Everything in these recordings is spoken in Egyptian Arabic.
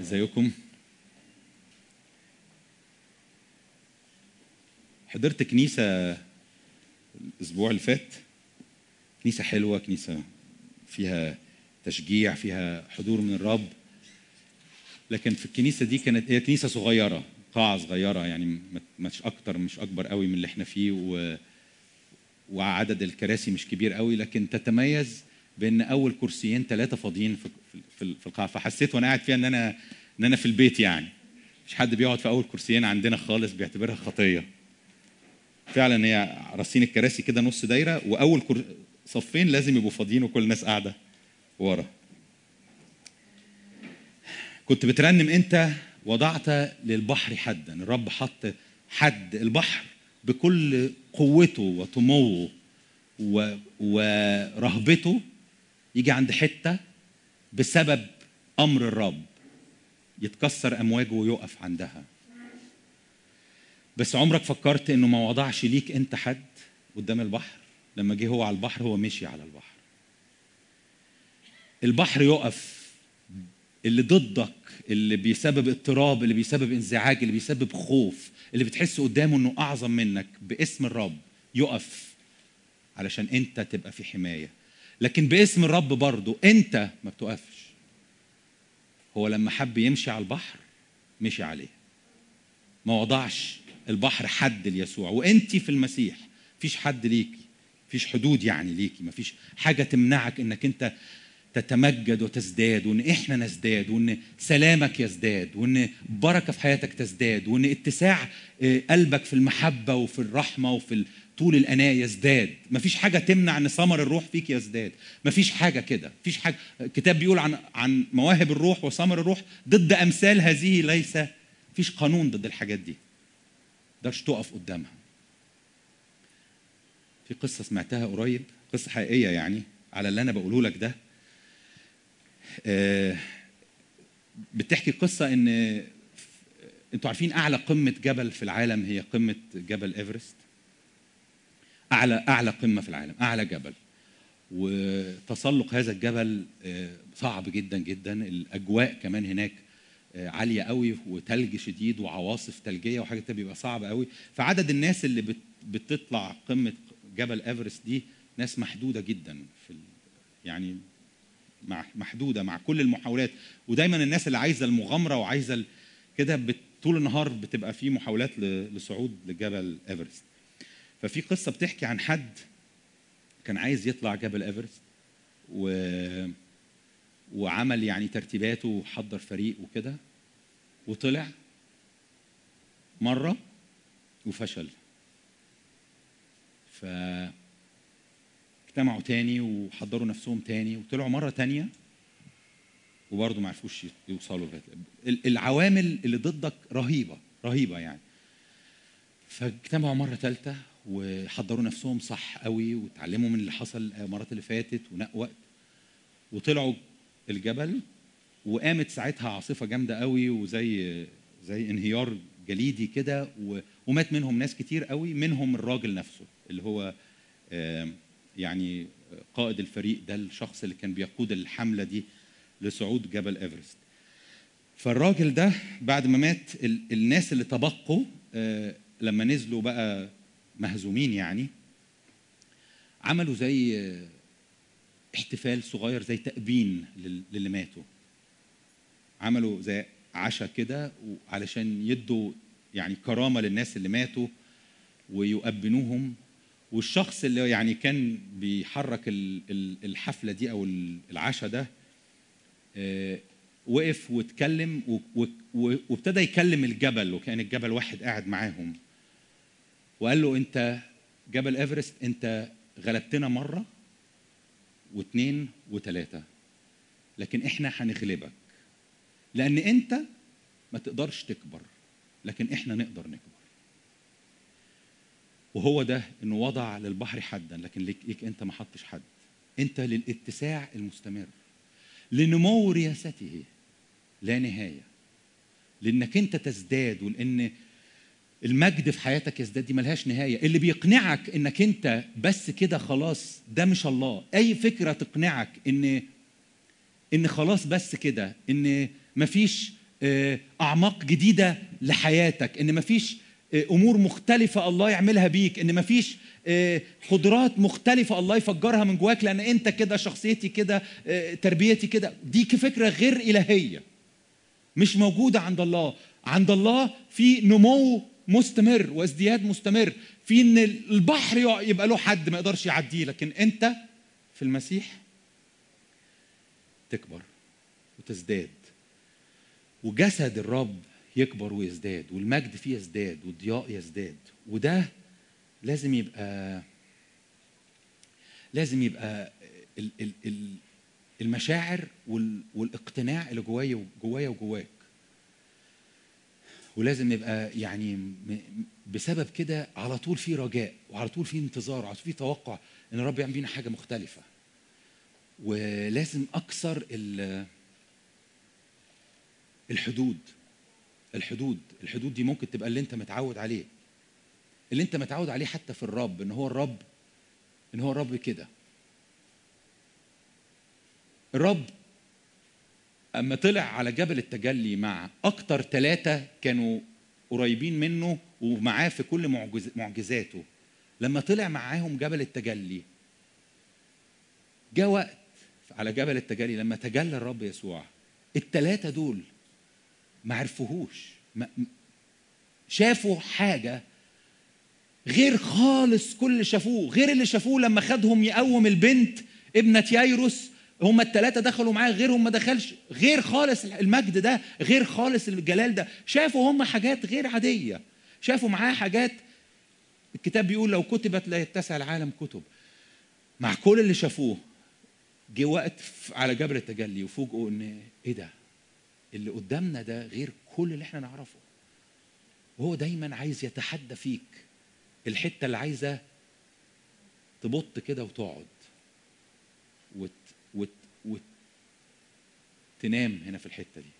ازيكم حضرت كنيسة الأسبوع اللي فات كنيسة حلوة كنيسة فيها تشجيع فيها حضور من الرب لكن في الكنيسة دي كانت هي كنيسة صغيرة قاعة صغيرة يعني ما- مش أكتر مش أكبر قوي من اللي احنا فيه و... وعدد الكراسي مش كبير قوي لكن تتميز بان اول كرسيين ثلاثه فاضيين في في- في في القاعه فحسيت وانا قاعد فيها ان انا ان انا في البيت يعني مش حد بيقعد في اول كرسيين عندنا خالص بيعتبرها خطيه فعلا هي راسين الكراسي كده نص دايره واول كر... صفين لازم يبقوا فاضيين وكل الناس قاعده ورا كنت بترنم انت وضعت للبحر حدا الرب حط حد البحر بكل قوته وطموه و... ورهبته يجي عند حته بسبب امر الرب يتكسر امواجه ويقف عندها بس عمرك فكرت انه ما وضعش ليك انت حد قدام البحر لما جه هو على البحر هو مشي على البحر البحر يقف اللي ضدك اللي بيسبب اضطراب اللي بيسبب انزعاج اللي بيسبب خوف اللي بتحس قدامه انه اعظم منك باسم الرب يقف علشان انت تبقى في حمايه لكن باسم الرب برضه انت ما بتقفش هو لما حب يمشي على البحر مشي عليه ما وضعش البحر حد ليسوع وانت في المسيح مفيش حد ليكي مفيش حدود يعني ليكي مفيش حاجه تمنعك انك انت تتمجد وتزداد وان احنا نزداد وان سلامك يزداد وان بركه في حياتك تزداد وان اتساع آه، قلبك في المحبه وفي الرحمه وفي طول الاناه يزداد مفيش حاجه تمنع ان ثمر الروح فيك يزداد مفيش حاجه كده مفيش حاجه الكتاب بيقول عن عن مواهب الروح وثمر الروح ضد امثال هذه ليس مفيش قانون ضد الحاجات دي تقدرش تقف قدامها في قصه سمعتها قريب قصه حقيقيه يعني على اللي انا بقوله لك ده آه، بتحكي قصه ان انتوا عارفين اعلى قمه جبل في العالم هي قمه جبل ايفرست اعلى اعلى قمه في العالم اعلى جبل وتسلق هذا الجبل آه، صعب جدا جدا الاجواء كمان هناك آه، عاليه قوي وتلج شديد وعواصف ثلجيه وحاجات كده بيبقى صعب قوي فعدد الناس اللي بت- بتطلع قمه جبل ايفرست دي ناس محدوده جدا في ال- يعني مع محدوده مع كل المحاولات ودايما الناس اللي عايزه المغامره وعايزه ال- كده بت- طول النهار بتبقى في محاولات ل- لصعود لجبل ايفرست ففي قصه بتحكي عن حد كان عايز يطلع جبل ايفرست و وعمل يعني ترتيباته وحضر فريق وكده وطلع مره وفشل ف اجتمعوا تاني وحضروا نفسهم تاني وطلعوا مره تانيه وبرضه ما عرفوش يوصلوا لغايه ال- العوامل اللي ضدك رهيبه رهيبه يعني فاجتمعوا مره ثالثه وحضروا نفسهم صح قوي وتعلموا من اللي حصل المرات اللي فاتت ونقوا وقت وطلعوا الجبل وقامت ساعتها عاصفه جامده قوي وزي زي انهيار جليدي كده و- ومات منهم ناس كتير قوي منهم الراجل نفسه اللي هو آم، يعني قائد الفريق ده الشخص اللي كان بيقود الحمله دي لصعود جبل ايفرست فالراجل ده بعد ما مات ال- الناس اللي تبقوا آه، لما نزلوا بقى مهزومين يعني عملوا زي آه، احتفال صغير زي تأبين لل- للي ماتوا عملوا زي عشاء كده علشان يدوا يعني كرامة للناس اللي ماتوا ويؤبنوهم والشخص اللي يعني كان بيحرك ال- ال- الحفلة دي أو ال- العشاء ده آه، وقف واتكلم و- و- و- وابتدى يكلم الجبل وكان الجبل واحد قاعد معاهم وقال له انت جبل ايفرست انت غلبتنا مره واثنين وثلاثه لكن احنا هنغلبك لان انت ما تقدرش تكبر لكن احنا نقدر نكبر وهو ده انه وضع للبحر حدا لكن ليك, ليك انت ما حطش حد انت للاتساع المستمر لنمو رياسته لا نهايه لانك انت تزداد ولان المجد في حياتك يزداد دي ملهاش نهايه اللي بيقنعك انك انت بس كده خلاص ده مش الله اي فكره تقنعك ان ان خلاص بس كده ان مفيش آه، اعماق جديده لحياتك ان مفيش آه، امور مختلفه الله يعملها بيك ان مفيش آه، قدرات مختلفه الله يفجرها من جواك لان انت كده شخصيتي كده آه، تربيتي كده دي فكره غير الهيه مش موجوده عند الله عند الله في نمو مستمر وازدياد مستمر في ان البحر يع- يبقى له حد ما يقدرش يعديه لكن انت في المسيح تكبر وتزداد وجسد الرب يكبر ويزداد والمجد فيه يزداد والضياء يزداد وده لازم يبقى لازم يبقى ال- ال- ال- المشاعر وال- والاقتناع اللي جوايا جوايا وجواك ولازم نبقى يعني م- م- بسبب كده على طول في رجاء وعلى طول في انتظار وعلى طول في توقع ان الرب يعمل بينا حاجه مختلفه ولازم اكسر ال- الحدود الحدود الحدود دي ممكن تبقى اللي انت متعود عليه اللي انت متعود عليه حتى في الرب ان هو الرب ان هو الرب كده الرب اما طلع على جبل التجلي مع اكتر ثلاثه كانوا قريبين منه ومعاه في كل معجز معجزاته لما طلع معاهم جبل التجلي جاء وقت على جبل التجلي لما تجلى الرب يسوع الثلاثه دول ما عرفوهوش ما شافوا حاجه غير خالص كل اللي شافوه غير اللي شافوه لما خدهم يقوم البنت ابنة يايروس هم الثلاثة دخلوا معاه غيرهم ما دخلش غير خالص المجد ده غير خالص الجلال ده شافوا هم حاجات غير عادية شافوا معاه حاجات الكتاب بيقول لو كتبت لا يتسع العالم كتب مع كل اللي شافوه جه وقت على جبل التجلي وفوجئوا ان ايه ده اللي قدامنا ده غير كل اللي احنا نعرفه وهو دايما عايز يتحدى فيك الحته اللي عايزه تبط كده وتقعد وت وت وت تنام هنا في الحته دي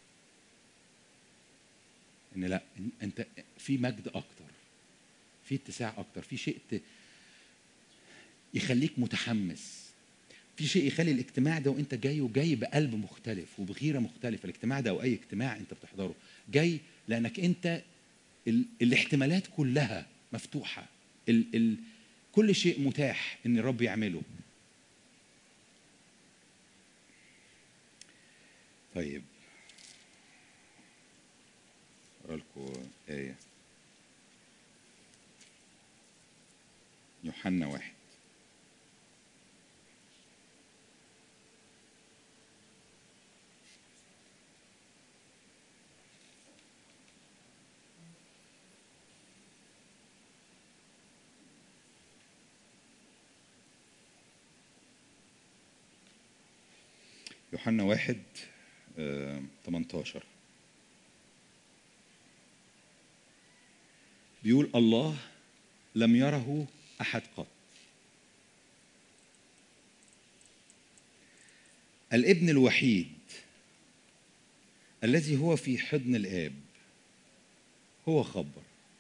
ان لا إن- انت في مجد اكتر في اتساع اكتر في شيء ت- يخليك متحمس في شيء يخلي الاجتماع ده وانت جاي وجاي بقلب مختلف وبغيره مختلفه الاجتماع ده او اي اجتماع انت بتحضره جاي لانك انت ال... الاحتمالات كلها مفتوحه ال... ال... كل شيء متاح ان الرب يعمله طيب اقرا لكم ايه يوحنا واحد يوحنا واحد آه، 18 بيقول الله لم يره أحد قط الابن الوحيد الذي هو في حضن الآب هو خبر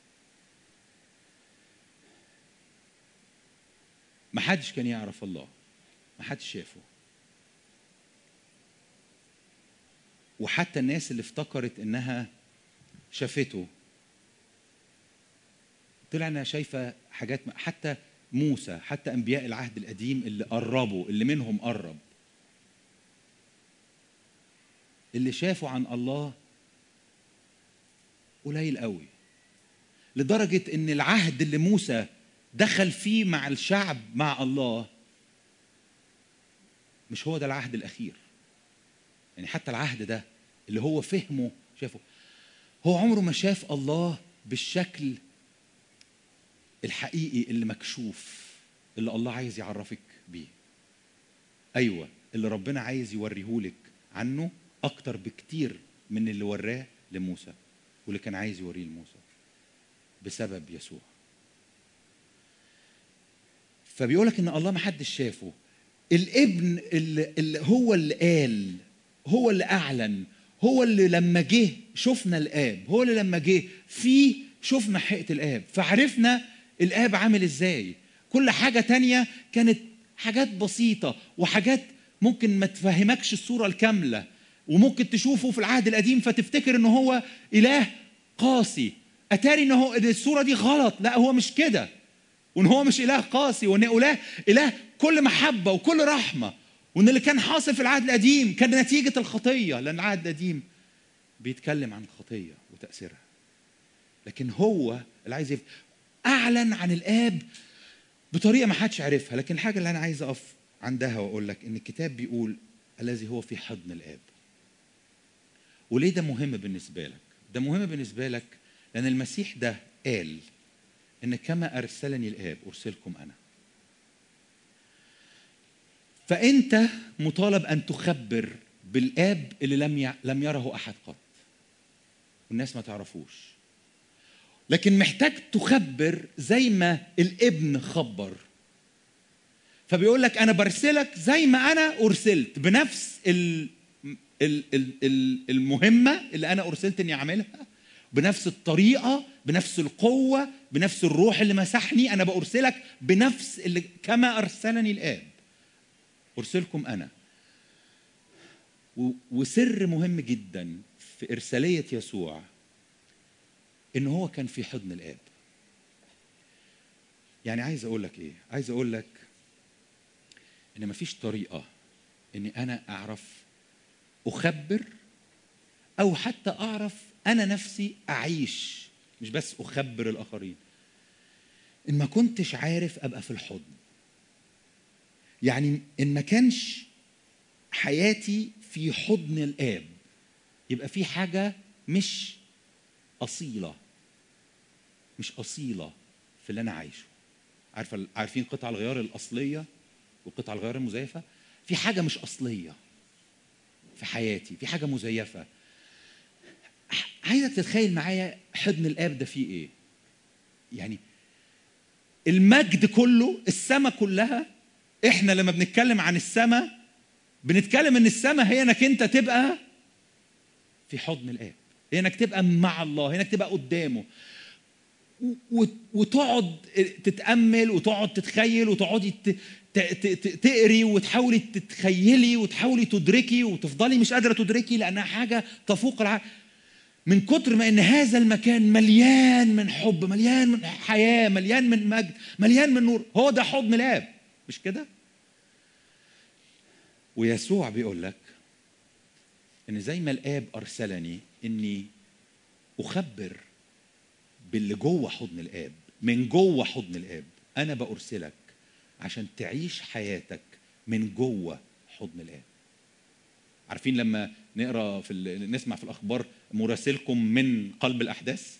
ما حدش كان يعرف الله ما حدش شافه وحتى الناس اللي افتكرت انها شافته طلع انها شايفه حاجات حتى موسى حتى انبياء العهد القديم اللي قربوا اللي منهم قرب اللي شافوا عن الله قليل قوي لدرجه ان العهد اللي موسى دخل فيه مع الشعب مع الله مش هو ده العهد الاخير يعني حتى العهد ده اللي هو فهمه شافه هو عمره ما شاف الله بالشكل الحقيقي اللي مكشوف اللي الله عايز يعرفك بيه ايوه اللي ربنا عايز يوريهولك عنه اكتر بكتير من اللي وراه لموسى واللي كان عايز يوريه لموسى بسبب يسوع فبيقولك ان الله ما حدش شافه الابن اللي, اللي هو اللي قال هو اللي اعلن هو اللي لما جه شفنا الاب هو اللي لما جه فيه شفنا حقيقه الاب فعرفنا الاب عامل ازاي كل حاجه تانية كانت حاجات بسيطه وحاجات ممكن ما تفهمكش الصوره الكامله وممكن تشوفه في العهد القديم فتفتكر ان هو اله قاسي اتاري ان هو إن الصوره دي غلط لا هو مش كده وان هو مش اله قاسي وان اله اله كل محبه وكل رحمه وان اللي كان حاصل في العهد القديم كان نتيجه الخطيه لان العهد القديم بيتكلم عن الخطيه وتاثيرها لكن هو اللي عايز يف... اعلن عن الاب بطريقه ما حدش عرفها لكن الحاجه اللي انا عايز اقف عندها واقول لك ان الكتاب بيقول الذي هو في حضن الاب وليه ده مهم بالنسبه لك ده مهم بالنسبه لك لان المسيح ده قال ان كما ارسلني الاب ارسلكم انا فانت مطالب ان تخبر بالاب اللي لم ي... لم يره احد قط والناس ما تعرفوش لكن محتاج تخبر زي ما الابن خبر فبيقول لك انا برسلك زي ما انا ارسلت بنفس ال ال ال ال المهمه اللي انا ارسلت اني اعملها بنفس الطريقه بنفس القوه بنفس الروح اللي مسحني انا بارسلك بنفس اللي كما ارسلني الاب ارسلكم انا و- وسر مهم جدا في ارساليه يسوع ان هو كان في حضن الاب يعني عايز اقول لك ايه عايز اقول لك ان مفيش طريقه اني انا اعرف اخبر او حتى اعرف انا نفسي اعيش مش بس اخبر الاخرين ان ما كنتش عارف ابقى في الحضن يعني ان ما كانش حياتي في حضن الاب يبقى في حاجه مش اصيله مش اصيله في اللي انا عايشه عارفه عارفين قطع الغيار الاصليه وقطع الغيار المزيفه في حاجه مش اصليه في حياتي في حاجه مزيفه عايزك تتخيل معايا حضن الاب ده فيه ايه يعني المجد كله السماء كلها احنا لما بنتكلم عن السماء بنتكلم ان السماء هي انك انت تبقى في حضن الاب هي انك تبقى مع الله هي انك تبقى قدامه و- و- وتقعد تتامل وتقعد تتخيل وتقعدي ت- ت- ت- ت- تقري وتحاولي تتخيلي وتحاولي تدركي وتفضلي مش قادره تدركي لانها حاجه تفوق العقل من كتر ما ان هذا المكان مليان من حب مليان من حياه مليان من مجد مليان من نور هو ده حضن الاب مش كده ويسوع بيقول لك ان زي ما الاب ارسلني اني اخبر باللي جوه حضن الاب من جوه حضن الاب انا بارسلك عشان تعيش حياتك من جوه حضن الاب عارفين لما نقرا في ال- نسمع في الاخبار مراسلكم من قلب الاحداث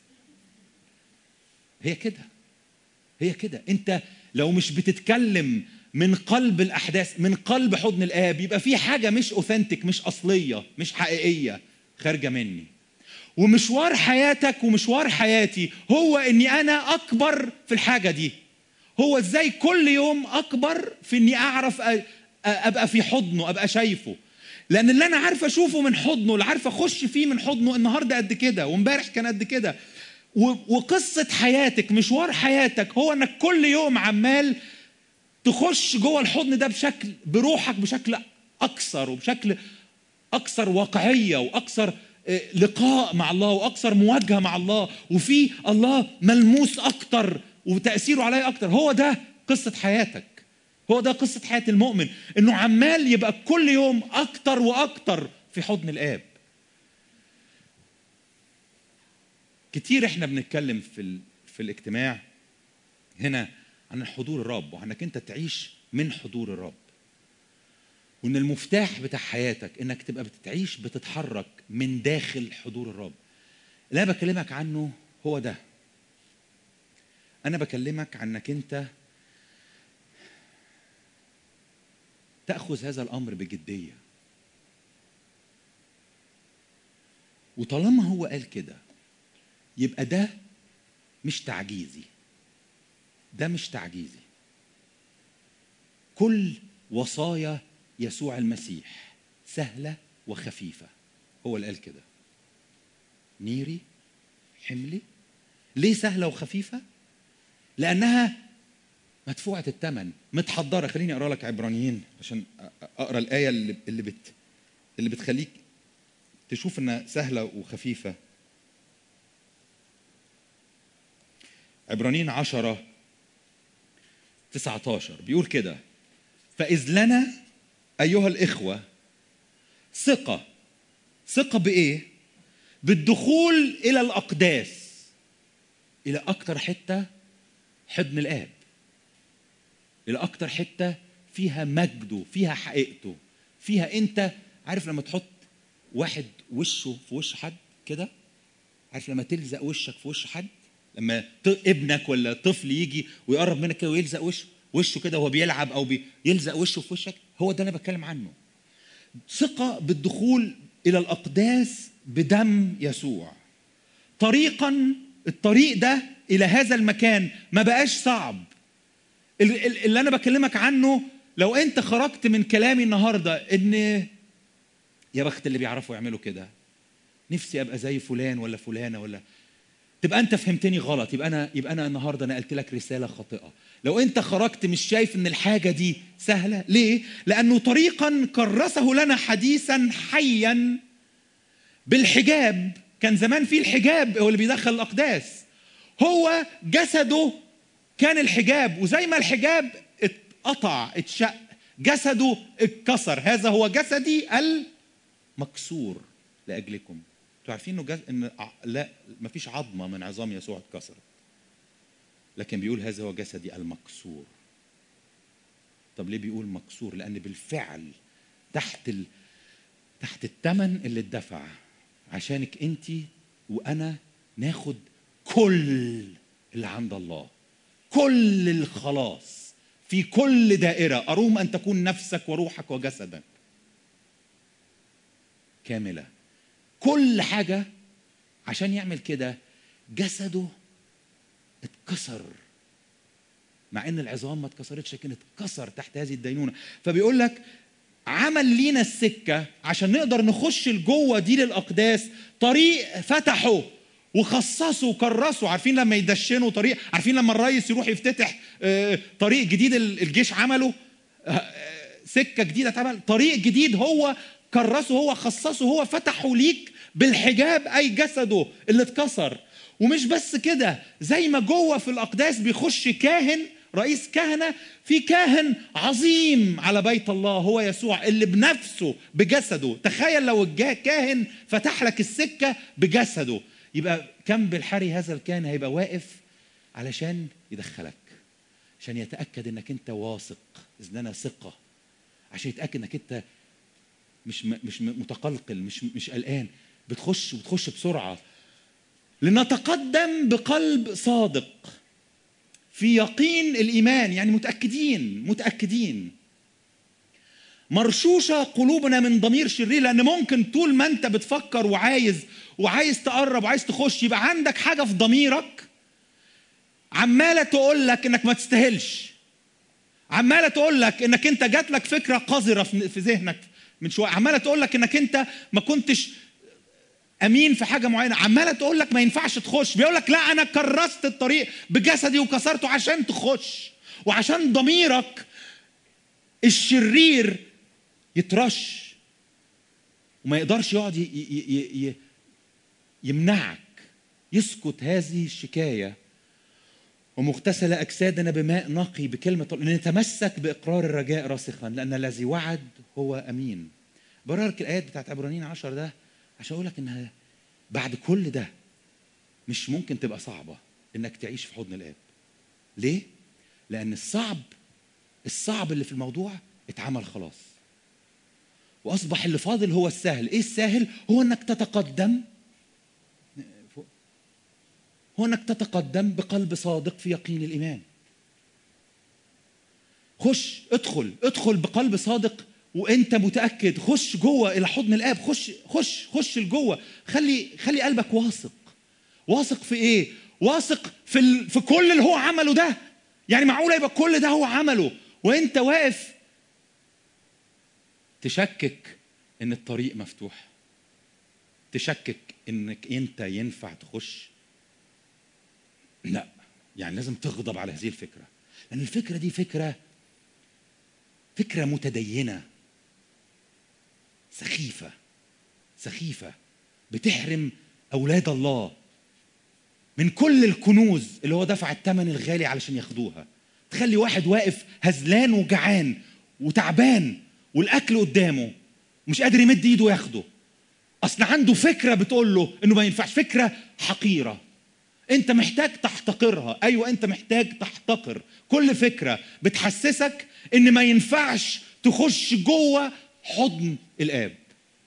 هي كده هي كده انت لو مش بتتكلم من قلب الاحداث من قلب حضن الاب يبقى في حاجه مش اوثنتيك مش اصليه مش حقيقيه خارجه مني ومشوار حياتك ومشوار حياتي هو اني انا اكبر في الحاجه دي هو ازاي كل يوم اكبر في اني اعرف أ- أ- ابقى في حضنه ابقى شايفه لان اللي انا عارف اشوفه من حضنه اللي عارف اخش فيه من حضنه النهارده قد كده وامبارح كان قد كده و- وقصه حياتك مشوار حياتك هو انك كل يوم عمال تخش جوه الحضن ده بشكل بروحك بشكل اكثر وبشكل اكثر واقعيه واكثر آه، لقاء مع الله واكثر مواجهه مع الله وفي الله ملموس اكتر وتاثيره عليا اكتر هو ده قصه حياتك هو ده قصه حياه المؤمن انه عمال يبقى كل يوم اكتر واكتر في حضن الاب كتير احنا بنتكلم في ال... في الاجتماع هنا عن حضور الرب وعنك انت تعيش من حضور الرب وان المفتاح بتاع حياتك انك تبقى بتعيش بتتحرك من داخل حضور الرب اللي انا بكلمك عنه هو ده انا بكلمك عنك انت تاخذ هذا الامر بجديه وطالما هو قال كده يبقى ده مش تعجيزي ده مش تعجيزي كل وصايا يسوع المسيح سهله وخفيفه هو اللي قال كده نيري حملي ليه سهله وخفيفه لانها مدفوعه الثمن متحضره خليني اقرا لك عبرانيين عشان اقرا الايه اللي اللي بت اللي بتخليك تشوف انها سهله وخفيفه عبرانيين عشرة 19 بيقول كده فإذ لنا أيها الإخوة ثقة ثقة بإيه؟ بالدخول إلى الأقداس إلى أكتر حتة حضن الآب إلى أكتر حتة فيها مجده فيها حقيقته فيها أنت عارف لما تحط واحد وشه في وش حد كده عارف لما تلزق وشك في وش حد لما ابنك ولا طفل يجي ويقرب منك كده ويلزق وشه وشه كده وهو بيلعب او بيلزق وشه في وشك هو ده انا بتكلم عنه ثقه بالدخول الى الاقداس بدم يسوع طريقا الطريق ده الى هذا المكان ما بقاش صعب اللي انا بكلمك عنه لو انت خرجت من كلامي النهارده ان يا بخت اللي بيعرفوا يعملوا كده نفسي ابقى زي فلان ولا فلانه ولا تبقى انت فهمتني غلط يبقى انا يبقى انا النهارده نقلت لك رساله خاطئه لو انت خرجت مش شايف ان الحاجه دي سهله ليه لانه طريقا كرسه لنا حديثا حيا بالحجاب كان زمان في الحجاب هو اللي بيدخل الاقداس هو جسده كان الحجاب وزي ما الحجاب اتقطع اتشق جسده اتكسر هذا هو جسدي المكسور لاجلكم انتوا عارفين انه جز... ان لا ما فيش عظمه من عظام يسوع اتكسرت لكن بيقول هذا هو جسدي المكسور طب ليه بيقول مكسور لان بالفعل تحت ال... تحت الثمن اللي اتدفع عشانك انت وانا ناخد كل اللي عند الله كل الخلاص في كل دائره اروم ان تكون نفسك وروحك وجسدك كامله كل حاجة عشان يعمل كده جسده اتكسر مع ان العظام ما اتكسرتش لكن اتكسر تحت هذه الدينونة فبيقول لك عمل لينا السكة عشان نقدر نخش لجوه دي للأقداس طريق فتحه وخصصوا وكرسوا عارفين لما يدشنوا طريق عارفين لما الرئيس يروح يفتتح طريق جديد الجيش عمله سكة جديدة اتعمل طريق جديد هو كرسه هو خصصه هو فتحه ليك بالحجاب اي جسده اللي اتكسر ومش بس كده زي ما جوه في الاقداس بيخش كاهن رئيس كهنه في كاهن عظيم على بيت الله هو يسوع اللي بنفسه بجسده تخيل لو الكاهن فتح لك السكه بجسده يبقى كم بالحري هذا الكاهن هيبقى واقف علشان يدخلك عشان يتاكد انك انت واثق اذ لنا ثقه عشان يتاكد انك انت مش مش متقلقل مش مش قلقان بتخش وبتخش بسرعه لنتقدم بقلب صادق في يقين الايمان يعني متاكدين متاكدين مرشوشه قلوبنا من ضمير شرير لان ممكن طول ما انت بتفكر وعايز وعايز تقرب وعايز تخش يبقى عندك حاجه في ضميرك عماله تقول لك انك ما تستاهلش عماله تقول لك انك انت جات لك فكره قذره في ذهنك من شويه عماله تقول لك انك انت ما كنتش امين في حاجه معينه عماله تقول لك ما ينفعش تخش بيقول لك لا انا كرست الطريق بجسدي وكسرته عشان تخش وعشان ضميرك الشرير يترش وما يقدرش يقعد يمنعك يسكت هذه الشكايه ومغتسل أجسادنا بماء نقي بكلمة نتمسك بإقرار الرجاء راسخا لأن الذي وعد هو أمين برارك الآيات بتاعت عبرانيين عشر ده عشان أقول لك إنها بعد كل ده مش ممكن تبقى صعبة إنك تعيش في حضن الآب ليه؟ لأن الصعب الصعب اللي في الموضوع اتعمل خلاص وأصبح اللي فاضل هو السهل إيه السهل؟ هو إنك تتقدم هو انك تتقدم بقلب صادق في يقين الايمان خش ادخل ادخل بقلب صادق وانت متاكد خش جوه الى حضن الاب خش خش خش لجوه خلي خلي قلبك واثق واثق في ايه واثق في ال... في كل اللي هو عمله ده يعني معقوله يبقى كل ده هو عمله وانت واقف تشكك ان الطريق مفتوح تشكك انك انت ينفع تخش لا يعني لازم تغضب على هذه الفكرة لأن الفكرة دي فكرة فكرة متدينة سخيفة سخيفه بتحرم اولاد الله من كل الكنوز اللي هو دفع الثمن الغالي علشان ياخدوها تخلي واحد واقف هزلان وجعان وتعبان والاكل قدامه مش قادر يمد ايده ياخده اصل عنده فكره بتقول له انه ما ينفعش فكره حقيره انت محتاج تحتقرها ايوه انت محتاج تحتقر كل فكره بتحسسك ان ما ينفعش تخش جوه حضن الاب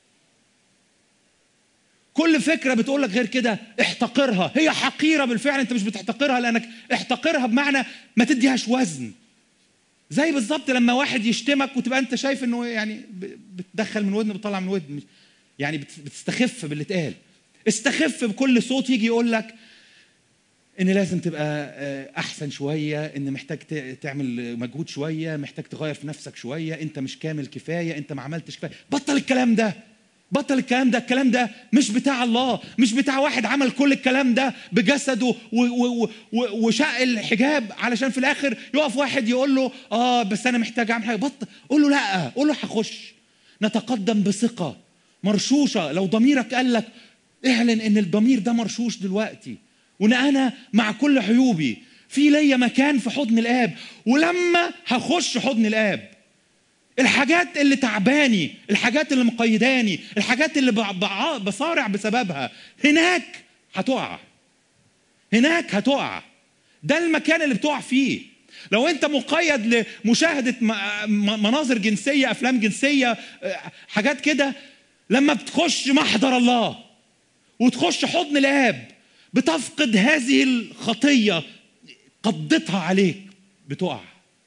كل فكره بتقول لك غير كده احتقرها هي حقيره بالفعل انت مش بتحتقرها لانك احتقرها بمعنى ما تديهاش وزن زي بالظبط لما واحد يشتمك وتبقى انت شايف انه يعني بتدخل من ودن بتطلع من ودن يعني بتستخف باللي اتقال استخف بكل صوت يجي يقول لك ان لازم تبقى احسن شويه ان محتاج تعمل مجهود شويه محتاج تغير في نفسك شويه انت مش كامل كفايه انت ما عملتش كفايه بطل الكلام ده بطل الكلام ده الكلام ده مش بتاع الله مش بتاع واحد عمل كل الكلام ده بجسده وشق الحجاب علشان في الاخر يقف واحد يقول له اه بس انا محتاج اعمل حاجه بطل قول له لا قول له هخش نتقدم بثقه مرشوشه لو ضميرك قال لك اعلن ان الضمير ده مرشوش دلوقتي وان انا مع كل عيوبي في ليا مكان في حضن الاب ولما هخش حضن الاب الحاجات اللي تعباني الحاجات اللي مقيداني الحاجات اللي بصارع بسببها هناك هتقع هناك هتقع ده المكان اللي بتقع فيه لو انت مقيد لمشاهده مناظر جنسيه افلام جنسيه حاجات كده لما بتخش محضر الله وتخش حضن الاب بتفقد هذه الخطيه قبضتها عليك بتقع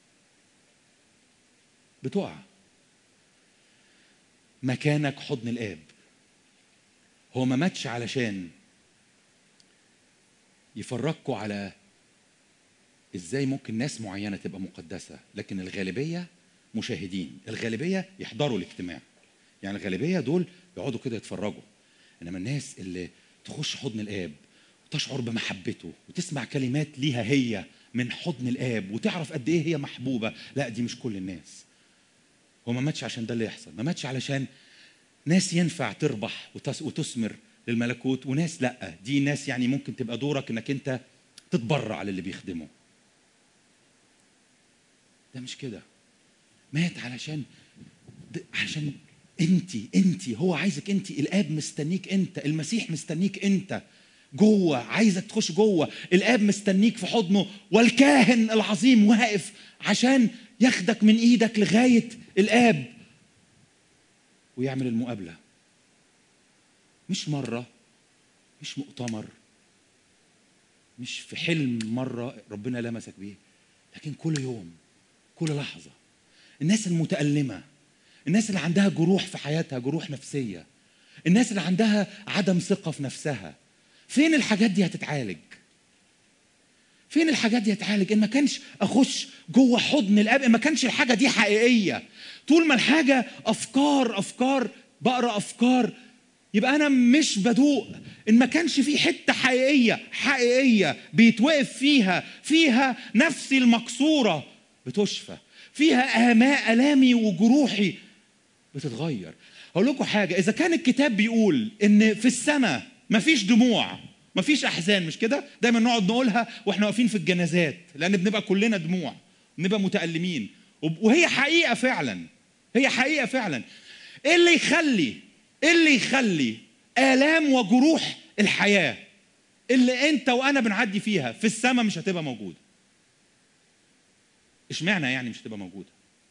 بتقع مكانك حضن الاب هو ما ماتش علشان يفرجكوا على ازاي ممكن ناس معينه تبقى مقدسه لكن الغالبيه مشاهدين الغالبيه يحضروا الاجتماع يعني الغالبيه دول يقعدوا كده يتفرجوا انما الناس اللي تخش حضن الاب وتشعر بمحبته وتسمع كلمات ليها هي من حضن الاب وتعرف قد ايه هي محبوبه لا دي مش كل الناس هو ما ماتش عشان ده اللي يحصل ما ماتش علشان ناس ينفع تربح وتثمر للملكوت وناس لا دي ناس يعني ممكن تبقى دورك انك انت تتبرع للي بيخدمه ده مش كده مات علشان علشان انت انت هو عايزك انت الاب مستنيك انت المسيح مستنيك انت جوه عايزك تخش جوه الاب مستنيك في حضنه والكاهن العظيم واقف عشان ياخدك من ايدك لغايه الاب ويعمل المقابله مش مره مش مؤتمر مش في حلم مره ربنا لمسك بيه لكن كل يوم كل لحظه الناس المتألمة الناس اللي عندها جروح في حياتها جروح نفسية الناس اللي عندها عدم ثقة في نفسها فين الحاجات دي هتتعالج فين الحاجات دي هتتعالج ان ما كانش اخش جوه حضن الاب ان ما كانش الحاجه دي حقيقيه طول ما الحاجه افكار افكار بقرا افكار يبقى انا مش بدوق ان ما كانش في حته حقيقيه حقيقيه بيتوقف فيها فيها نفسي المكسوره بتشفى فيها آماء ألامي وجروحي بتتغير هقول لكم حاجة إذا كان الكتاب بيقول إن في السماء مفيش دموع مفيش أحزان مش كده دايما نقعد نقولها وإحنا واقفين في الجنازات لأن بنبقى كلنا دموع بنبقى متألمين وهي حقيقة فعلا هي حقيقة فعلا إيه اللي يخلي إيه اللي يخلي آلام وجروح الحياة اللي أنت وأنا بنعدي فيها في السماء مش هتبقى موجودة اشمعنى يعني مش هتبقى موجوده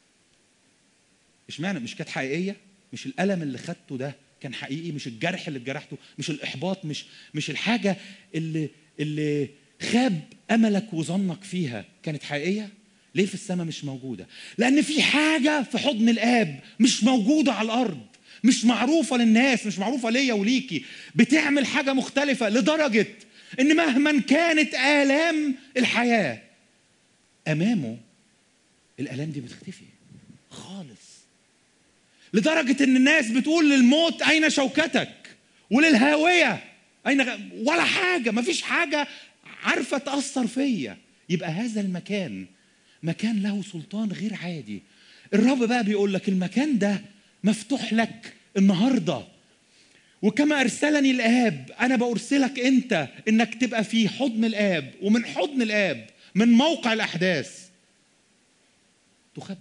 اشمعنى مش كانت حقيقيه مش الالم اللي خدته ده كان حقيقي مش الجرح اللي اتجرحته مش الاحباط مش مش الحاجه اللي اللي خاب املك وظنك فيها كانت حقيقيه ليه في السماء مش موجوده لان في حاجه في حضن الاب مش موجوده على الارض مش معروفه للناس مش معروفه ليا وليكي بتعمل حاجه مختلفه لدرجه ان مهما كانت الام الحياه امامه الالام دي بتختفي خالص لدرجه ان الناس بتقول للموت اين شوكتك وللهاويه اين غ... ولا حاجه مفيش حاجه عارفه تاثر فيا يبقى هذا المكان مكان له سلطان غير عادي الرب بقى بيقول لك المكان ده مفتوح لك النهارده وكما ارسلني الاب انا بارسلك انت انك تبقى في حضن الاب ومن حضن الاب من موقع الاحداث تخبر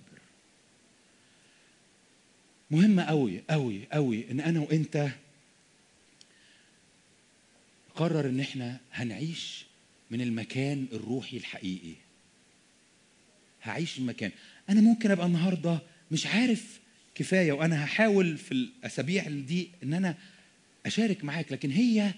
مهمة قوي قوي قوي ان انا وانت قرر ان احنا هنعيش من المكان الروحي الحقيقي هعيش المكان انا ممكن ابقى النهارده مش عارف كفايه وانا هحاول في الاسابيع دي ان انا اشارك معاك لكن هي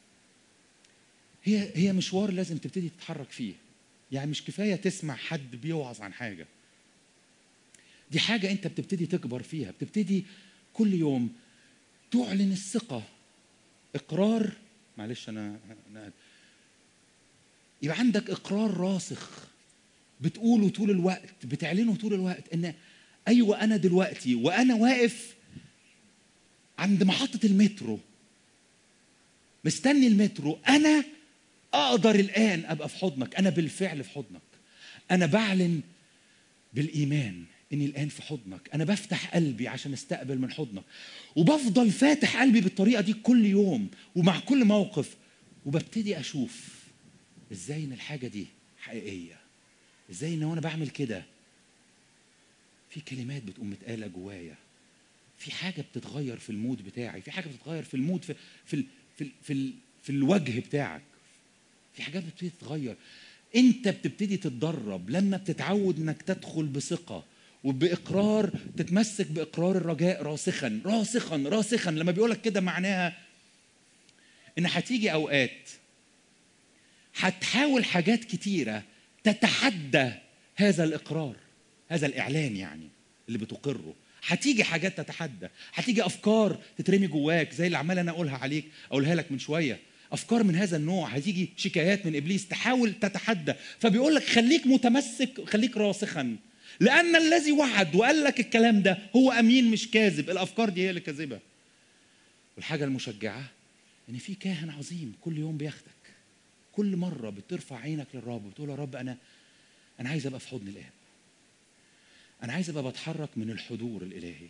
هي هي مشوار لازم تبتدي تتحرك فيه يعني مش كفايه تسمع حد بيوعظ عن حاجه دي حاجه انت بتبتدي تكبر فيها بتبتدي كل يوم تعلن الثقه اقرار معلش انا انا يبقى عندك اقرار راسخ بتقوله طول الوقت بتعلنه طول الوقت ان ايوه انا دلوقتي وانا واقف عند محطه المترو مستني المترو انا اقدر الان ابقى في حضنك انا بالفعل في حضنك انا بعلن بالايمان اني الان في حضنك انا بفتح قلبي عشان استقبل من حضنك وبفضل فاتح قلبي بالطريقه دي كل يوم ومع كل موقف وببتدي اشوف ازاي ان الحاجه دي حقيقيه ازاي ان وانا بعمل كده في كلمات بتقوم متقاله جوايا في حاجه بتتغير في المود بتاعي في حاجه بتتغير في المود في في ال في ال في, ال في الوجه بتاعك في حاجات بتبتدي تتغير انت بتبتدي تتدرب لما بتتعود انك تدخل بثقه وباقرار تتمسك باقرار الرجاء راسخا راسخا راسخا لما بيقولك كده معناها ان هتيجي اوقات هتحاول حاجات كتيره تتحدى هذا الاقرار هذا الاعلان يعني اللي بتقره هتيجي حاجات تتحدى هتيجي افكار تترمي جواك زي اللي عمال انا اقولها عليك اقولها لك من شويه افكار من هذا النوع هتيجي شكايات من ابليس تحاول تتحدى فبيقول لك خليك متمسك خليك راسخا لان الذي وعد وقال لك الكلام ده هو امين مش كاذب الافكار دي هي اللي كاذبه والحاجه المشجعه ان في كاهن عظيم كل يوم بياخدك كل مره بترفع عينك للرب وتقول يا رب انا انا عايز ابقى في حضن الاب انا عايز ابقى بتحرك من الحضور الالهي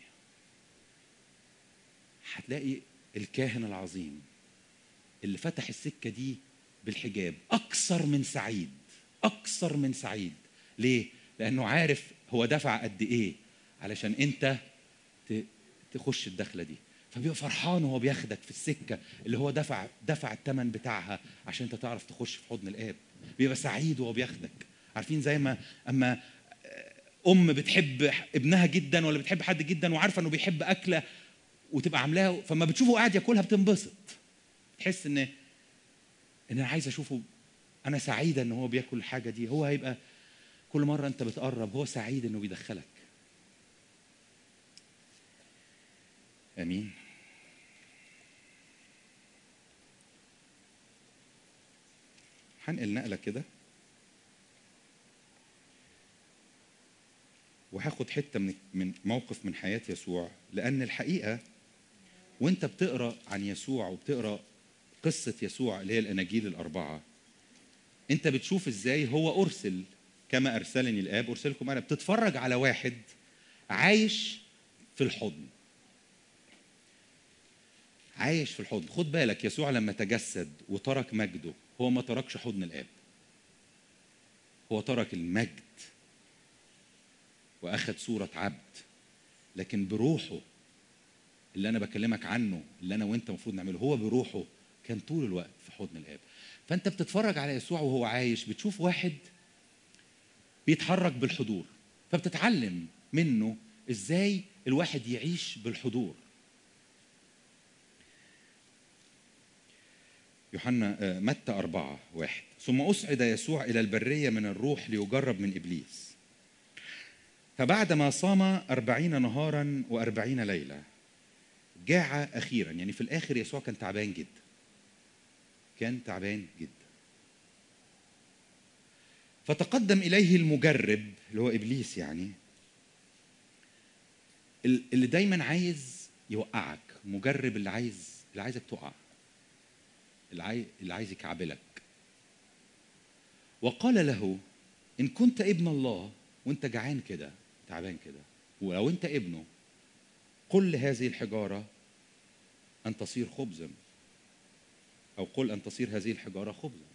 هتلاقي الكاهن العظيم اللي فتح السكه دي بالحجاب اكثر من سعيد اكثر من سعيد ليه لانه عارف هو دفع قد ايه علشان انت تخش الدخله دي فبيبقى فرحان وهو بياخدك في السكه اللي هو دفع دفع الثمن بتاعها عشان انت تعرف تخش في حضن الاب بيبقى سعيد وهو بياخدك عارفين زي ما اما ام بتحب ابنها جدا ولا بتحب حد جدا وعارفه انه بيحب اكله وتبقى عاملاها فما بتشوفه قاعد ياكلها بتنبسط تحس ان ان انا عايز اشوفه انا سعيده ان هو بياكل الحاجه دي هو هيبقى كل مره انت بتقرب هو سعيد انه بيدخلك امين هنقل نقله كده وهاخد حته من من موقف من حياه يسوع لان الحقيقه وانت بتقرا عن يسوع وبتقرا قصه يسوع اللي هي الاناجيل الاربعه انت بتشوف ازاي هو ارسل كما ارسلني الاب ارسلكم انا بتتفرج على واحد عايش في الحضن عايش في الحضن خد بالك يسوع لما تجسد وترك مجده هو ما تركش حضن الاب هو ترك المجد واخذ صوره عبد لكن بروحه اللي انا بكلمك عنه اللي انا وانت المفروض نعمله هو بروحه كان طول الوقت في حضن الاب فانت بتتفرج على يسوع وهو عايش بتشوف واحد بيتحرك بالحضور فبتتعلم منه ازاي الواحد يعيش بالحضور يوحنا متى أربعة واحد ثم أصعد يسوع إلى البرية من الروح ليجرب من إبليس فبعدما صام أربعين نهارا وأربعين ليلة جاع أخيرا يعني في الآخر يسوع كان تعبان جدا كان تعبان جدا فتقدم إليه المجرب اللي هو إبليس يعني اللي دايما عايز يوقعك مجرب اللي عايز اللي عايزك تقع اللي عايز اللي عايز يكعبلك وقال له ان كنت ابن الله وانت جعان كده تعبان كده ولو انت ابنه قل لهذه الحجاره ان تصير خبزا او قل ان تصير هذه الحجاره خبزا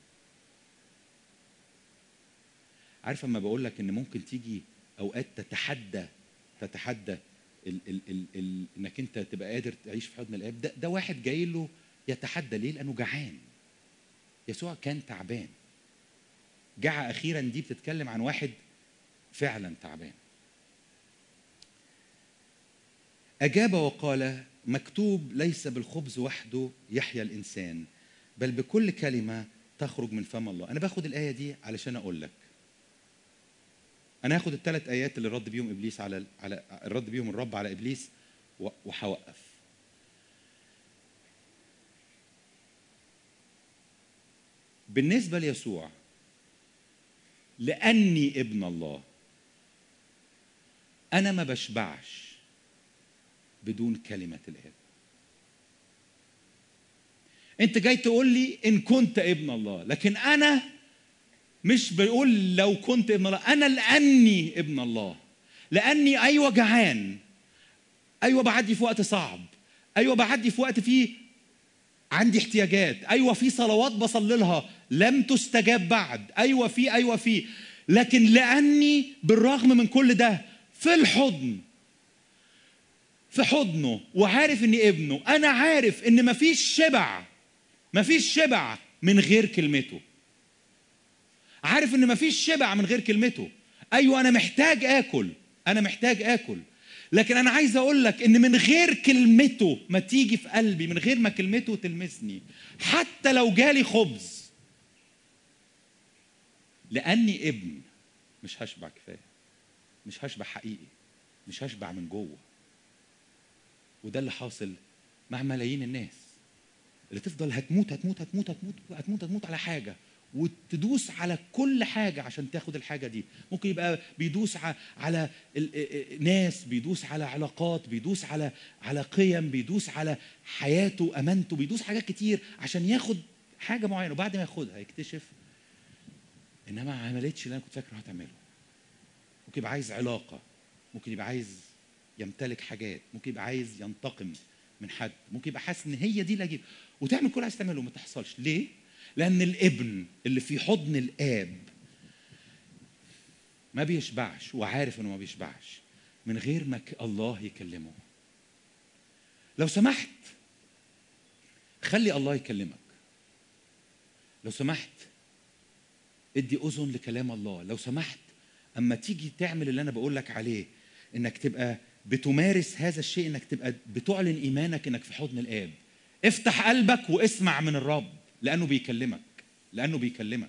عارف اما بقول لك ان ممكن تيجي اوقات تتحدى تتحدى ال ال ال ال انك انت تبقى قادر تعيش في حضن الاب ده, ده واحد جاي له يتحدى ليه لانه جعان يسوع كان تعبان جاع اخيرا دي بتتكلم عن واحد فعلا تعبان اجاب وقال مكتوب ليس بالخبز وحده يحيا الانسان بل بكل كلمه تخرج من فم الله انا باخد الايه دي علشان اقول لك انا هاخد الثلاث ايات اللي رد بيهم ابليس على على رد بيهم الرب على ابليس وهوقف بالنسبه ليسوع لاني ابن الله انا ما بشبعش بدون كلمه الاب انت جاي تقول لي ان كنت ابن الله لكن انا مش بيقول لو كنت ابن الله انا لاني ابن الله لاني ايوه جعان ايوه بعدي في وقت صعب ايوه بعدي في وقت فيه عندي احتياجات ايوه في صلوات بصلي لها لم تستجاب بعد ايوه في ايوه في لكن لاني بالرغم من كل ده في الحضن في حضنه وعارف اني ابنه انا عارف ان مفيش شبع مفيش شبع من غير كلمته عارف ان مفيش شبع من غير كلمته ايوه انا محتاج اكل انا محتاج اكل لكن انا عايز اقول لك ان من غير كلمته ما تيجي في قلبي من غير ما كلمته تلمسني حتى لو جالي خبز لاني ابن مش هشبع كفايه مش هشبع حقيقي مش هشبع من جوه وده اللي حاصل مع ملايين الناس اللي تفضل هتموت هتموت هتموت هتموت هتموت هتموت على حاجه وتدوس على كل حاجة عشان تاخد الحاجة دي ممكن يبقى بيدوس على ناس بيدوس على علاقات بيدوس على على قيم بيدوس على حياته أمانته بيدوس حاجات كتير عشان ياخد حاجة معينة وبعد ما ياخدها يكتشف إنها ما عملتش اللي أنا كنت فاكر هتعمله ممكن يبقى عايز علاقة ممكن يبقى عايز يمتلك حاجات ممكن يبقى عايز ينتقم من حد ممكن يبقى حاسس ان هي دي اللي اجيب وتعمل كل عايز تعمله وما تحصلش ليه لأن الابن اللي في حضن الآب ما بيشبعش وعارف إنه ما بيشبعش من غير ما الله يكلمه لو سمحت خلي الله يكلمك لو سمحت ادي اذن لكلام الله لو سمحت اما تيجي تعمل اللي انا بقول لك عليه انك تبقى بتمارس هذا الشيء انك تبقى بتعلن ايمانك انك في حضن الاب افتح قلبك واسمع من الرب لانه بيكلمك لانه بيكلمك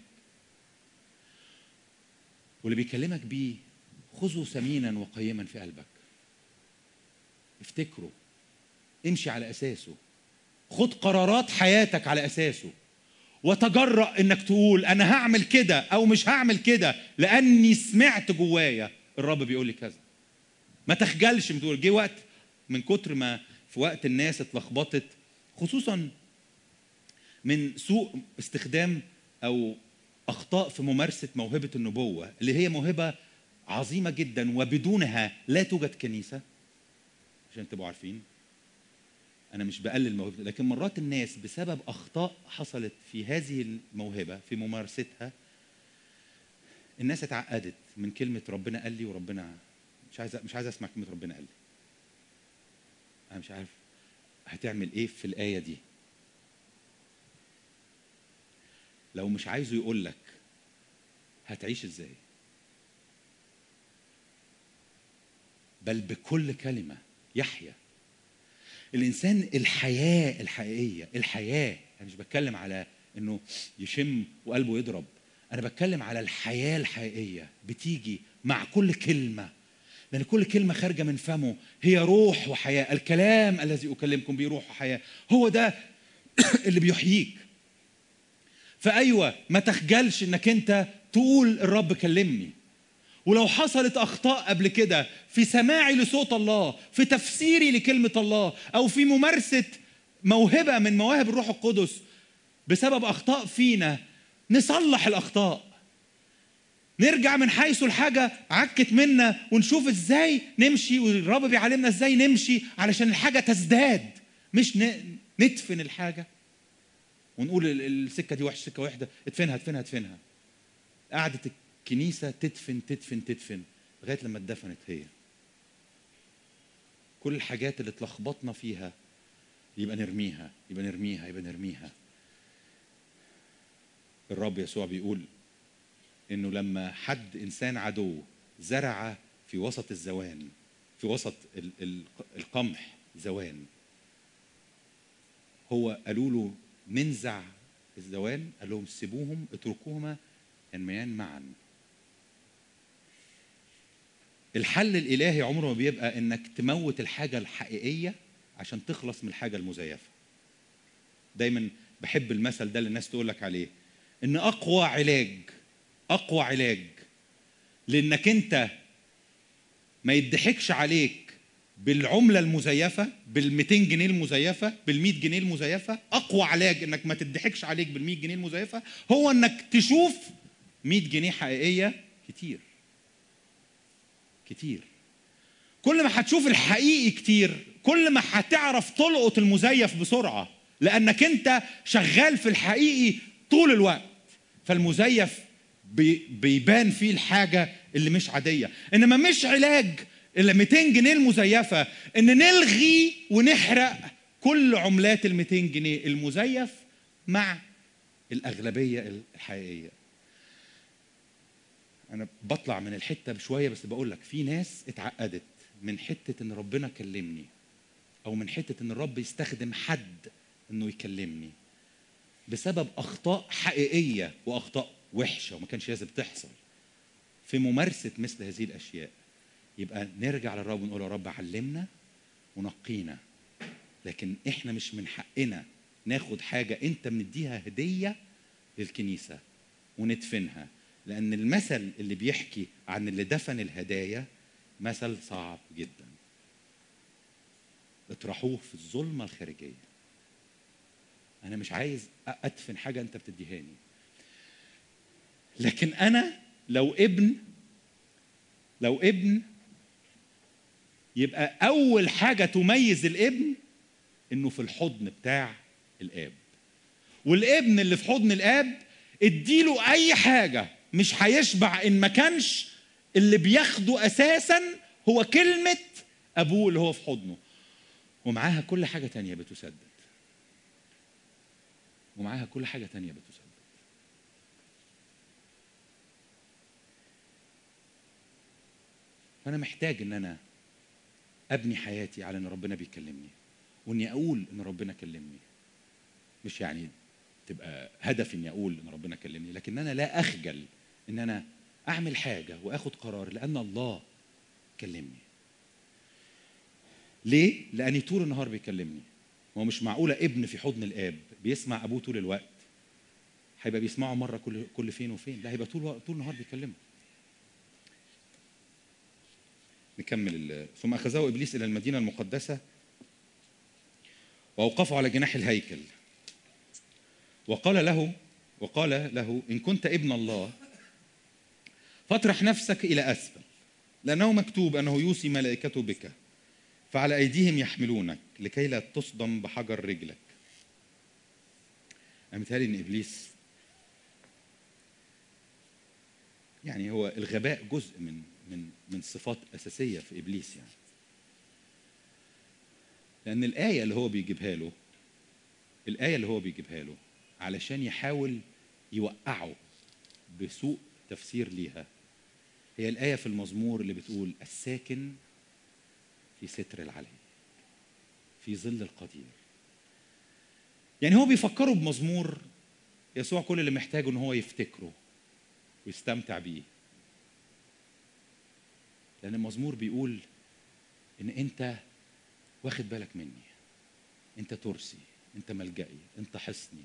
واللي بيكلمك بيه خذه ثمينا وقيما في قلبك افتكره امشي على اساسه خد قرارات حياتك على اساسه وتجرأ انك تقول انا هعمل كده او مش هعمل كده لاني سمعت جوايا الرب بيقول لي كذا ما تخجلش بتقول جه وقت من كتر ما في وقت الناس اتلخبطت خصوصا من سوء استخدام او اخطاء في ممارسه موهبه النبوه اللي هي موهبه عظيمه جدا وبدونها لا توجد كنيسه عشان تبقوا عارفين انا مش بقلل موهبه لكن مرات الناس بسبب اخطاء حصلت في هذه الموهبه في ممارستها الناس اتعقدت من كلمه ربنا قال لي وربنا مش عايز مش عايز اسمع كلمه ربنا قال لي انا مش عارف هتعمل ايه في الايه دي لو مش عايزه يقول لك هتعيش ازاي بل بكل كلمة يحيا الإنسان الحياة الحقيقية الحياة أنا مش بتكلم على إنه يشم وقلبه يضرب أنا بتكلم على الحياة الحقيقية بتيجي مع كل كلمة لأن كل كلمة خارجة من فمه هي روح وحياة الكلام الذي أكلمكم به روح وحياة هو ده اللي بيحييك فايوه ما تخجلش انك انت تقول الرب كلمني ولو حصلت اخطاء قبل كده في سماعي لصوت الله في تفسيري لكلمه الله او في ممارسه موهبه من مواهب الروح القدس بسبب اخطاء فينا نصلح الاخطاء نرجع من حيث الحاجة عكت منا ونشوف ازاي نمشي والرب بيعلمنا ازاي نمشي علشان الحاجة تزداد مش ندفن الحاجه ونقول ال- السكه دي وحشه سكه واحده ادفنها ادفنها ادفنها قعدت الكنيسه تدفن تدفن تدفن لغايه لما اتدفنت هي كل الحاجات اللي اتلخبطنا فيها يبقى نرميها يبقى نرميها يبقى نرميها الرب يسوع بيقول انه لما حد انسان عدو زرع في وسط الزوان في وسط ال- ال- القمح زوان هو قالوا له ننزع الزوان قال لهم سيبوهم اتركوهما ينميان معا الحل الالهي عمره ما بيبقى انك تموت الحاجه الحقيقيه عشان تخلص من الحاجه المزيفه دايما بحب المثل ده اللي الناس تقول لك عليه ان اقوى علاج اقوى علاج لانك انت ما يضحكش عليك بالعمله المزيفه بال 200 جنيه المزيفه بال 100 جنيه المزيفه اقوى علاج انك ما تضحكش عليك بال 100 جنيه المزيفه هو انك تشوف 100 جنيه حقيقيه كتير كتير كل ما هتشوف الحقيقي كتير كل ما هتعرف تلقط المزيف بسرعه لانك انت شغال في الحقيقي طول الوقت فالمزيف بي- بيبان فيه الحاجه اللي مش عاديه انما مش علاج ال 200 جنيه المزيفه ان نلغي ونحرق كل عملات ال 200 جنيه المزيف مع الاغلبيه الحقيقيه انا بطلع من الحته بشويه بس بقول لك في ناس اتعقدت من حته ان ربنا كلمني او من حته ان الرب يستخدم حد انه يكلمني بسبب اخطاء حقيقيه واخطاء وحشه وما كانش لازم تحصل في ممارسه مثل هذه الاشياء يبقى نرجع للرب ونقول يا رب علمنا ونقينا لكن احنا مش من حقنا ناخد حاجه انت مديها هديه للكنيسه وندفنها لان المثل اللي بيحكي عن اللي دفن الهدايا مثل صعب جدا اطرحوه في الظلمه الخارجيه انا مش عايز ادفن حاجه انت بتديهاني لكن انا لو ابن لو ابن يبقى اول حاجه تميز الابن انه في الحضن بتاع الاب والابن اللي في حضن الاب اديله اي حاجه مش هيشبع ان ما كانش اللي بياخده اساسا هو كلمه ابوه اللي هو في حضنه ومعاها كل حاجه تانية بتسدد ومعاها كل حاجه تانية بتسدد فانا محتاج ان انا ابني حياتي على ان ربنا بيكلمني واني اقول ان ربنا كلمني مش يعني تبقى هدفي اني اقول ان ربنا كلمني لكن انا لا اخجل ان انا اعمل حاجه واخد قرار لان الله كلمني ليه لاني طول النهار بيكلمني هو مش معقوله ابن في حضن الاب بيسمع ابوه طول الوقت هيبقى بيسمعه مره كل كل فين وفين لا هيبقى طول طول النهار بيكلمه نكمل ال- ثم اخذه ابليس الى المدينه المقدسه واوقفه على جناح الهيكل وقال له وقال له ان كنت ابن الله فاطرح نفسك الى اسفل لانه مكتوب انه يوصي ملائكته بك فعلى ايديهم يحملونك لكي لا تصدم بحجر رجلك انا متهيألي ان ابليس يعني هو الغباء جزء من من من صفات اساسيه في ابليس يعني لان الايه اللي هو بيجيبها له الايه اللي هو بيجيبها له علشان يحاول يوقعه بسوء تفسير ليها هي الايه في المزمور اللي بتقول الساكن في ستر العلي في ظل القدير يعني هو بيفكروا بمزمور يسوع كل اللي محتاجه ان هو يفتكره ويستمتع بيه لان المزمور بيقول ان انت واخد بالك مني انت ترسي انت ملجئي انت حصني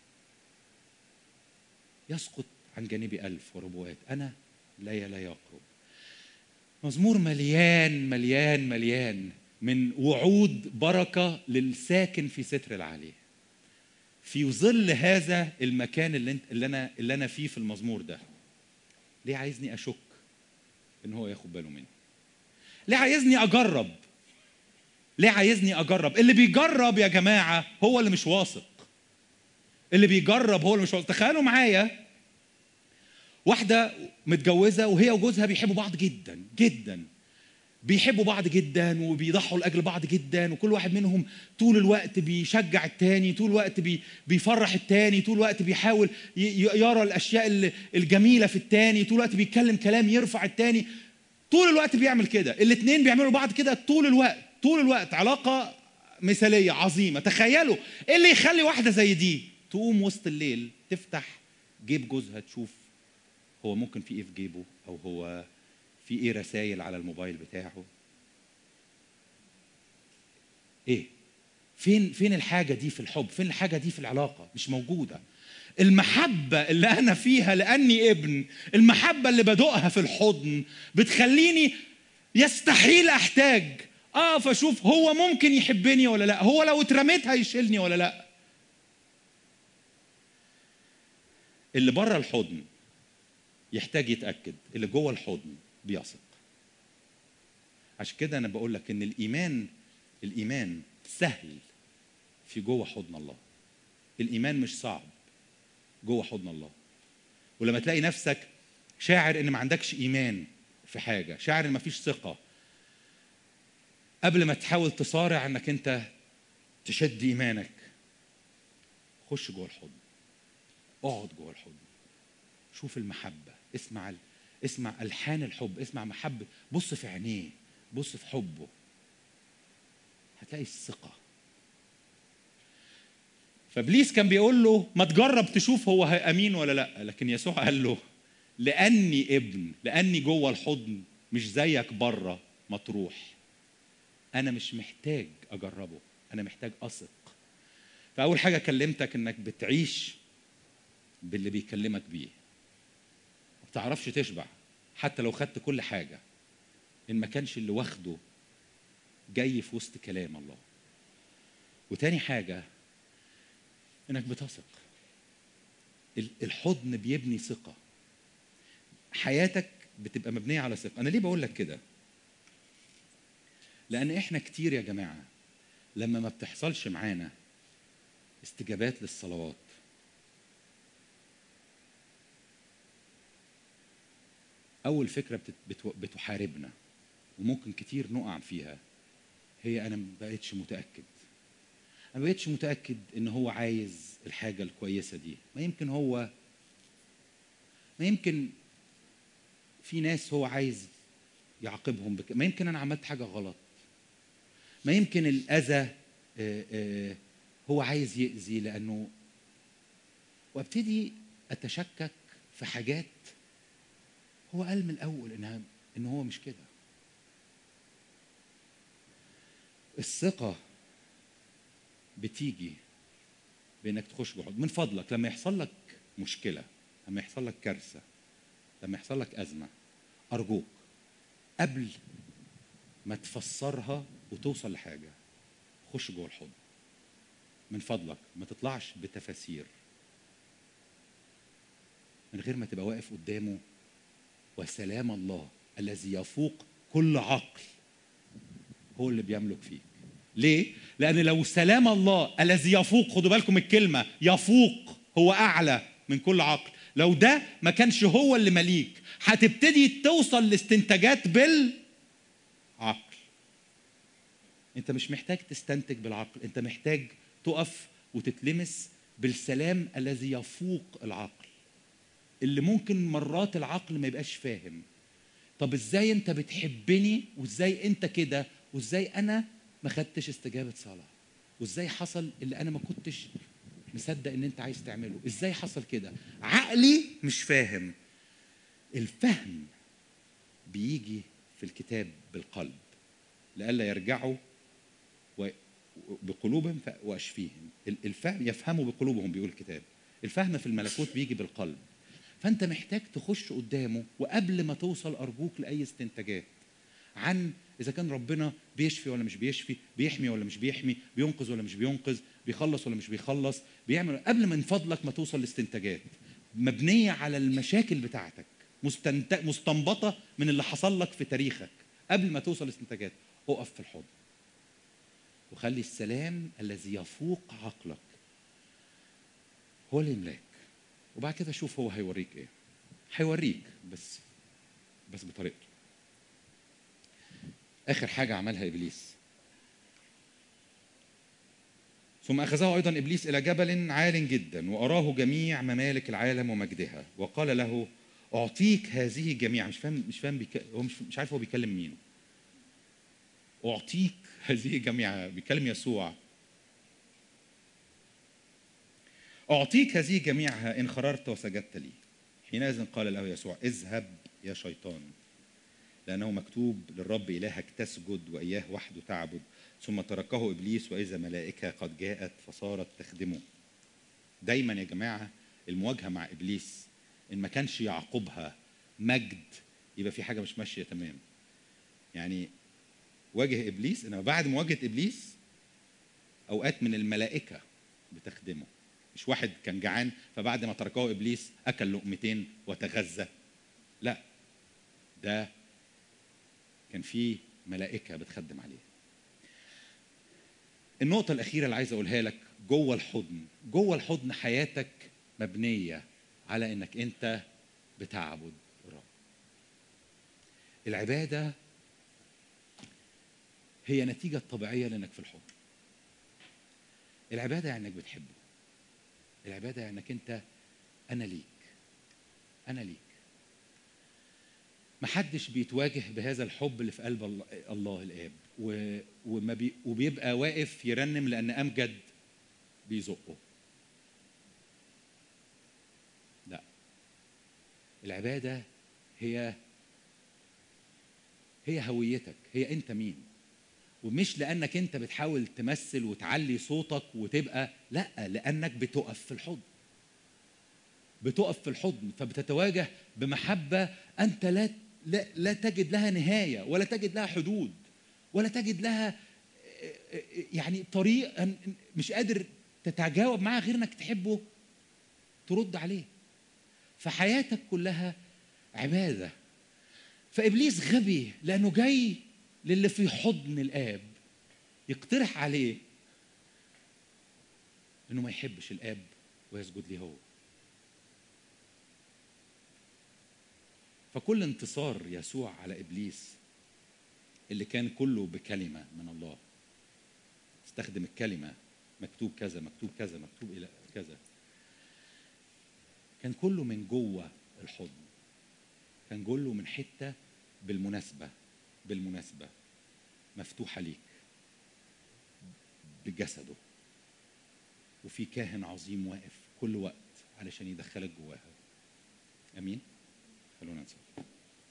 يسقط عن جانبي ألف وربوات أنا لا لا يقرب مزمور مليان مليان مليان من وعود بركة للساكن في ستر العلي في ظل هذا المكان اللي, انت اللي أنا اللي أنا فيه في المزمور ده ليه عايزني أشك إن هو ياخد باله مني ليه عايزني أجرب ليه عايزني اجرب اللي بيجرب يا جماعه هو اللي مش واثق اللي بيجرب هو اللي مش واثق تخيلوا معايا واحده متجوزه وهي وجوزها بيحبوا بعض جدا جدا بيحبوا بعض جدا وبيضحوا لاجل بعض جدا وكل واحد منهم طول الوقت بيشجع التاني طول الوقت بي بيفرح التاني طول الوقت بيحاول ي- ي- يرى الاشياء ال- الجميله في التاني طول الوقت بيتكلم كلام يرفع التاني طول الوقت بيعمل كده الاثنين بيعملوا بعض كده طول الوقت طول الوقت علاقه مثاليه عظيمه تخيلوا ايه اللي يخلي واحده زي دي تقوم وسط الليل تفتح جيب جوزها تشوف هو ممكن في ايه في جيبه او هو في ايه رسائل على الموبايل بتاعه ايه فين فين الحاجه دي في الحب فين الحاجه دي في العلاقه مش موجوده المحبة اللي أنا فيها لأني ابن المحبة اللي بدوقها في الحضن بتخليني يستحيل أحتاج أقف أشوف هو ممكن يحبني ولا لا هو لو اترميت هيشيلني ولا لا اللي بره الحضن يحتاج يتأكد اللي جوه الحضن بيثق عشان كده أنا بقول لك إن الإيمان الإيمان سهل في جوه حضن الله الإيمان مش صعب جوه حضن الله ولما تلاقي نفسك شاعر ان ما عندكش ايمان في حاجه شاعر ان ما فيش ثقه قبل ما تحاول تصارع انك انت تشد ايمانك خش جوه الحضن اقعد جوه الحضن شوف المحبه اسمع ال... اسمع الحان الحب اسمع محبه بص في عينيه بص في حبه هتلاقي الثقه فابليس كان بيقول له ما تجرب تشوف هو امين ولا لا لكن يسوع قال له لاني ابن لاني جوه الحضن مش زيك بره مطروح انا مش محتاج اجربه انا محتاج اثق فاول حاجه كلمتك انك بتعيش باللي بيكلمك بيه ما بتعرفش تشبع حتى لو خدت كل حاجه ان ما كانش اللي واخده جاي في وسط كلام الله وتاني حاجه انك بتثق الحضن بيبني ثقه حياتك بتبقى مبنيه على ثقه انا ليه بقول لك كده لان احنا كتير يا جماعه لما ما بتحصلش معانا استجابات للصلوات اول فكره بتحاربنا وممكن كتير نقع فيها هي انا ما بقتش متاكد انا ما بقتش متاكد ان هو عايز الحاجه الكويسه دي ما يمكن هو ما يمكن في ناس هو عايز يعاقبهم بك ما يمكن انا عملت حاجه غلط ما يمكن الاذى هو عايز يأذي لانه وابتدي اتشكك في حاجات هو قال من الاول انها ان هو مش كده الثقه بتيجي بانك تخش جحود من فضلك لما يحصل لك مشكله لما يحصل لك كارثه لما يحصل لك ازمه ارجوك قبل ما تفسرها وتوصل لحاجه خش جوه الحضن من فضلك ما تطلعش بتفاسير من غير ما تبقى واقف قدامه وسلام الله الذي يفوق كل عقل هو اللي بيملك فيك ليه؟ لأن لو سلام الله الذي يفوق خدوا بالكم الكلمة يفوق هو أعلى من كل عقل لو ده ما كانش هو اللي مليك هتبتدي توصل لاستنتاجات بالعقل انت مش محتاج تستنتج بالعقل انت محتاج تقف وتتلمس بالسلام الذي يفوق العقل اللي ممكن مرات العقل ما يبقاش فاهم طب ازاي انت بتحبني وازاي انت كده وازاي انا ما خدتش استجابه صلاه وازاي حصل اللي انا ما كنتش مصدق ان انت عايز تعمله ازاي حصل كده عقلي مش فاهم الفهم بيجي في الكتاب بالقلب لئلا يرجعوا بقلوبهم واشفيهم الفهم يفهموا بقلوبهم بيقول الكتاب الفهم في الملكوت بيجي بالقلب فانت محتاج تخش قدامه وقبل ما توصل ارجوك لاي استنتاجات عن اذا كان ربنا بيشفي ولا مش بيشفي بيحمي ولا مش بيحمي بينقذ ولا مش بينقذ بيخلص ولا مش بيخلص بيعمل قبل من فضلك ما توصل لاستنتاجات مبنيه على المشاكل بتاعتك مستنت... مستنبطه من اللي حصل لك في تاريخك قبل ما توصل لاستنتاجات اقف في الحضن وخلي السلام الذي يفوق عقلك هو اللي يملاك وبعد كده شوف هو هيوريك ايه هيوريك بس بس بطريقته اخر حاجه عملها ابليس ثم اخذه ايضا ابليس الى جبل عال جدا واراه جميع ممالك العالم ومجدها وقال له اعطيك هذه جميعا مش فاهم مش فاهم بيك... هو مش, مش عارف هو بيكلم مين اعطيك هذه جميعا بيكلم يسوع اعطيك هذه جميعها ان خررت وسجدت لي حينئذ قال له يسوع اذهب يا شيطان لأنه مكتوب للرب إلهك تسجد وإياه وحده تعبد ثم تركه إبليس وإذا ملائكة قد جاءت فصارت تخدمه دايما يا جماعة المواجهة مع إبليس إن ما كانش يعقبها مجد يبقى في حاجة مش ماشية تمام يعني واجه إبليس إنما بعد مواجهة إبليس أوقات من الملائكة بتخدمه مش واحد كان جعان فبعد ما تركه إبليس أكل لقمتين وتغذى لا ده كان في ملائكه بتخدم عليه النقطه الاخيره اللي عايز اقولها لك جوه الحضن جوه الحضن حياتك مبنيه على انك انت بتعبد الرب العباده هي نتيجه طبيعيه لانك في الحضن العباده يعني انك بتحبه العباده يعني انك انت انا ليك انا ليك محدش بيتواجه بهذا الحب اللي في قلب الله, الله الاب و... وما بي... وبيبقى واقف يرنم لان امجد بيزقه لا العباده هي هي هويتك هي انت مين ومش لانك انت بتحاول تمثل وتعلي صوتك وتبقى لا لانك بتقف في الحضن بتقف في الحضن فبتتواجه بمحبه انت لا لا, لا تجد لها نهايه ولا تجد لها حدود ولا تجد لها يعني طريق مش قادر تتجاوب معاه غير انك تحبه ترد عليه فحياتك كلها عباده فابليس غبي لانه جاي للي في حضن الاب يقترح عليه انه ما يحبش الاب ويسجد ليه هو فكل انتصار يسوع على ابليس اللي كان كله بكلمه من الله استخدم الكلمه مكتوب كذا مكتوب كذا مكتوب الى كذا كان كله من جوه الحضن كان كله من حته بالمناسبه بالمناسبه مفتوحه ليك بجسده وفي كاهن عظيم واقف كل وقت علشان يدخلك جواها امين خلونا نصلي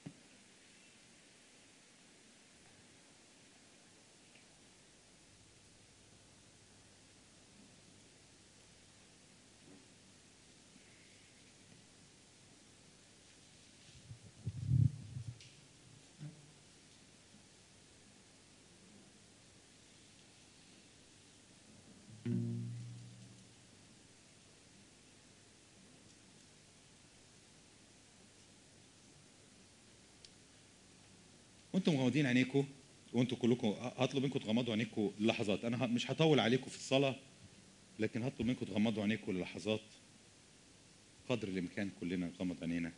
وانتم مغمضين عينيكم وانتم كلكم هطلب منكم تغمضوا عينيكم للحظات انا ه- مش هطول عليكم في الصلاه لكن هطلب منكم تغمضوا عينيكم للحظات قدر الامكان كلنا نغمض عينينا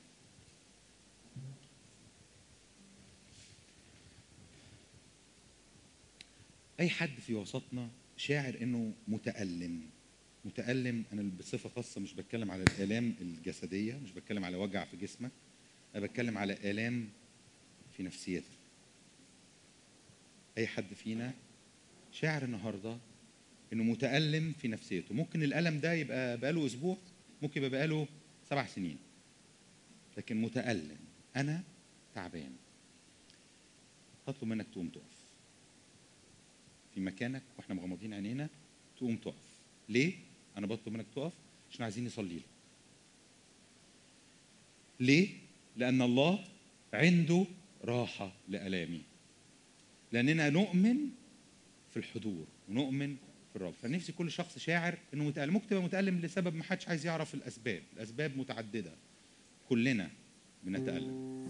اي حد في وسطنا شاعر انه متالم متالم انا بصفه خاصه مش بتكلم على الالام الجسديه مش بتكلم على وجع في جسمك انا بتكلم على الام في نفسيتك اي حد فينا شاعر النهارده انه متالم في نفسيته ممكن الالم ده يبقى بقاله اسبوع ممكن يبقى بقاله سبع سنين لكن متالم انا تعبان هطلب منك تقوم تقف في مكانك واحنا مغمضين عينينا تقوم تقف ليه انا بطلب منك تقف عشان عايزين نصلي لك ليه لان الله عنده راحه لالامي لاننا نؤمن في الحضور ونؤمن في الرب فنفسي كل شخص شاعر انه متالم ممكن تبقى متالم لسبب ما حدش عايز يعرف الاسباب الاسباب متعدده كلنا بنتالم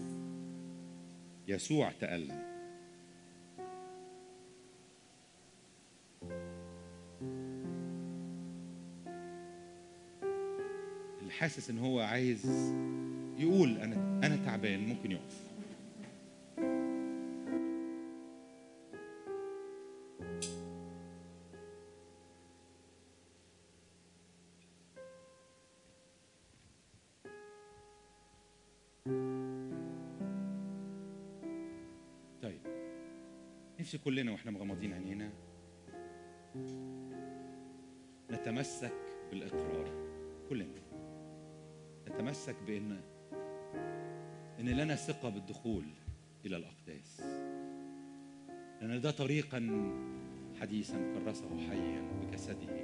يسوع تالم اللي حاسس ان هو عايز يقول انا انا تعبان ممكن يقف طيب نفسي كلنا واحنا مغمضين عينينا نتمسك بالاقرار كلنا نتمسك بان ان لنا ثقه بالدخول الى الاقداس لان ده طريقا حديثا كرسه حيا بجسده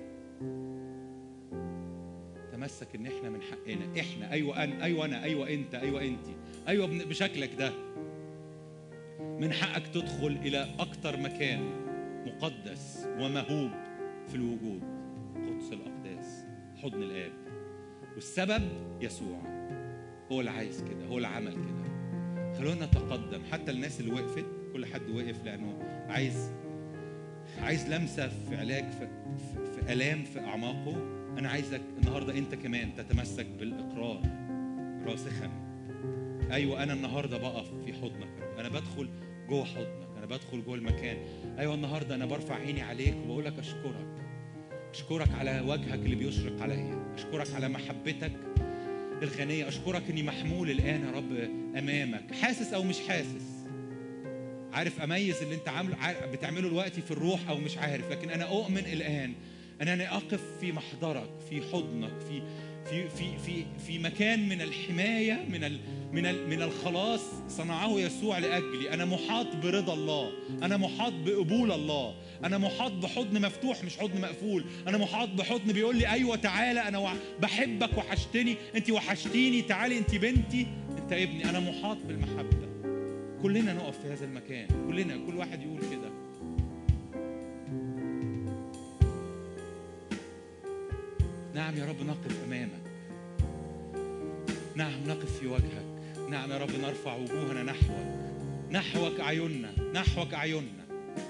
تمسك ان احنا من حقنا احنا ايوه انا ايوه انا ايوه انت ايوه انت ايوه بن- بشكلك ده من حقك تدخل الى اكتر مكان مقدس ومهوب في الوجود قدس الاقداس حضن الاب والسبب يسوع هو اللي عايز كده هو اللي عمل كده خلونا نتقدم حتى الناس اللي وقفت كل حد وقف لانه عايز عايز لمسه في علاج في, في, في الام في اعماقه انا عايزك النهارده انت كمان تتمسك بالاقرار راسخا ايوه انا النهارده بقف في حضنك يا رب انا بدخل جوه حضنك انا بدخل جوه المكان ايوه النهارده انا برفع عيني عليك وبقول لك اشكرك اشكرك على وجهك اللي بيشرق عليا اشكرك على محبتك الغنيه اشكرك اني محمول الان يا رب امامك حاسس او مش حاسس عارف اميز اللي انت عامله عارف بتعمله دلوقتي في الروح او مش عارف لكن انا اؤمن الان ان انا اقف في محضرك في حضنك في في في في في مكان من الحمايه من ال من ال من الخلاص صنعه يسوع لاجلي انا محاط برضا الله انا محاط بقبول الله انا محاط بحضن مفتوح مش حضن مقفول انا محاط بحضن بيقول لي ايوه تعالى انا وع- بحبك وحشتني انت وحشتيني تعالي انت بنتي انت ابني انا محاط بالمحبه كلنا نقف في هذا المكان كلنا كل واحد يقول كده نعم يا رب نقف امامك نعم نقف في وجهك نعم يا رب نرفع وجوهنا نحوك نحوك اعيننا نحوك اعيننا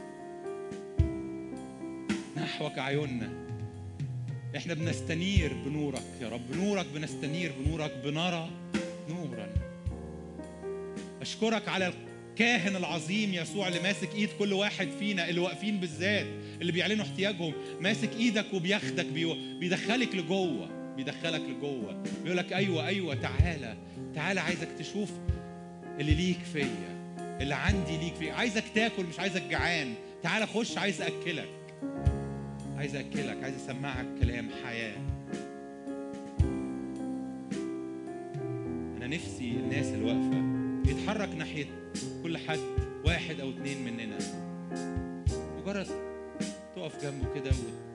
نحوك اعيننا احنا بنستنير بنورك يا رب نورك بنستنير بنورك بنرى نورا اشكرك على الكاهن العظيم يسوع اللي ماسك ايد كل واحد فينا اللي واقفين بالذات اللي بيعلنوا احتياجهم ماسك ايدك وبياخدك بيو- بيدخلك لجوه بيدخلك لجوه بيقول لك ايوه ايوه تعالى تعالى عايزك تشوف اللي ليك فيا اللي عندي ليك فيا عايزك تاكل مش عايزك جعان تعالى خش عايز اكلك عايز اكلك عايز اسمعك كلام حياه انا نفسي الناس اللي واقفه يتحرك ناحيه كل حد واحد او اتنين مننا مجرد تقف جنبه كده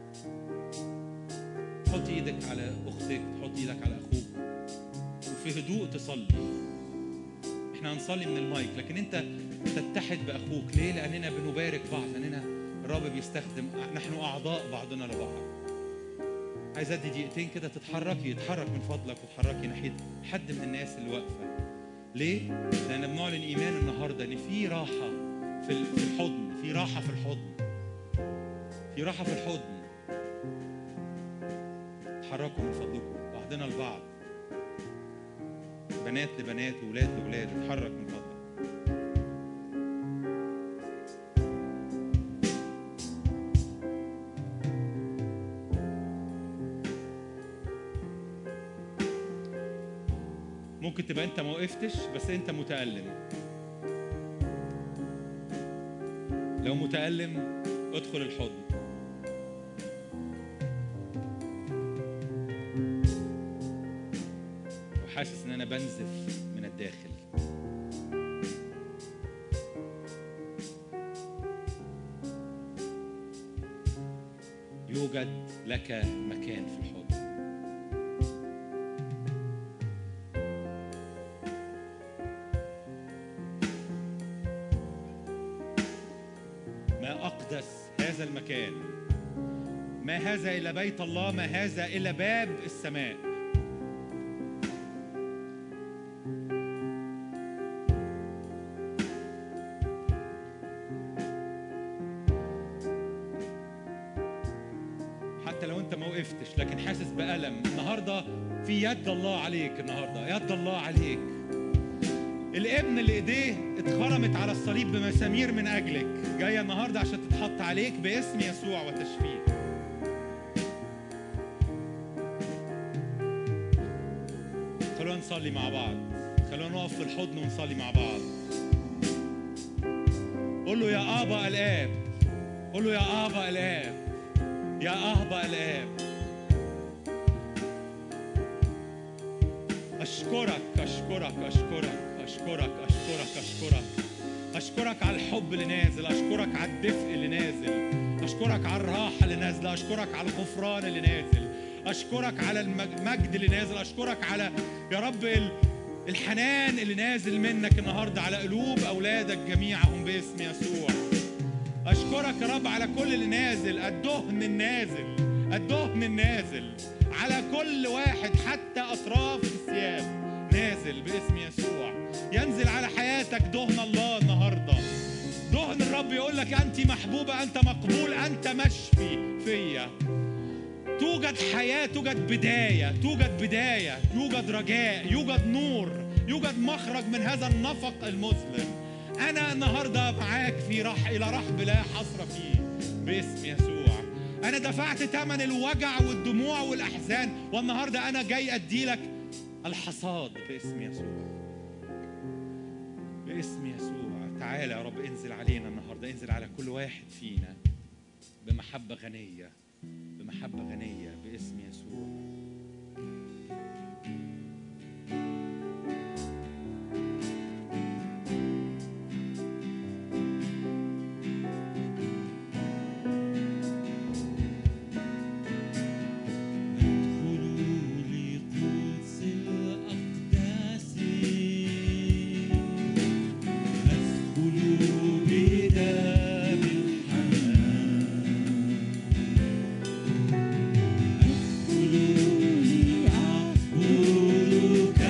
وتحط ايدك على اختك تحط ايدك على اخوك وفي هدوء تصلي احنا هنصلي من المايك لكن انت تتحد باخوك ليه لاننا بنبارك بعض لاننا الرب بيستخدم نحن اعضاء بعضنا لبعض عايز ادي دقيقتين كده تتحركي يتحرك من فضلك وتحركي ناحيه حد من الناس اللي واقفه ليه؟ لان بنعلن ايمان النهارده ان في راحه في ال- في الحضن في راحه في الحضن في راحه في الحضن اتحركوا من فضلكم بعضنا البعض بنات لبنات وولاد لولاد اتحرك من فضلك ممكن تبقى انت ما وقفتش بس انت متألم لو متألم ادخل الحضن وحاسس ان انا بنزف من الداخل يوجد لك مكان في الحضن ما أقدس هذا المكان ما هذا إلا بيت الله ما هذا إلا باب السماء حتى لو انت ما وقفتش لكن حاسس بألم النهارده في يد الله عليك النهارده يد الله عليك الابن اللي ايديه اتخرمت على الصليب بمسامير من اجلك جايه النهارده عشان تتحط عليك باسم يسوع وتشفيه خلونا نصلي مع بعض خلونا نقف في الحضن ونصلي مع بعض قول له يا ابا الاب قول له يا ابا الاب يا ابا الاب اشكرك اشكرك اشكرك اشكرك اشكرك اشكرك اشكرك على الحب اللي نازل اشكرك على الدفء اللي نازل اشكرك على الراحه اللي نازله اشكرك على الغفران اللي نازل اشكرك على المجد اللي نازل اشكرك على يا رب ال- الحنان اللي نازل منك النهارده على قلوب اولادك جميعهم باسم يسوع اشكرك يا رب على كل اللي نازل الدهن النازل الدهن النازل على كل واحد حتى اطراف الثياب نازل باسم يسوع ينزل على حياتك دهن الله النهارده دهن الرب يقول لك انت محبوبه انت مقبول انت مشفي فيا توجد حياة توجد بداية توجد بداية يوجد رجاء يوجد نور يوجد مخرج من هذا النفق المظلم أنا النهاردة معاك في رح إلى رحب لا حصر فيه باسم يسوع أنا دفعت ثمن الوجع والدموع والأحزان والنهاردة أنا جاي أدي لك الحصاد باسم يسوع باسم يسوع تعالى يا رب انزل علينا النهاردة انزل على كل واحد فينا بمحبة غنية بمحبة غنية باسم يسوع ادخلوا لقدس الأقداس ادخلوا بدم الحنان ادخلوا لأعبدك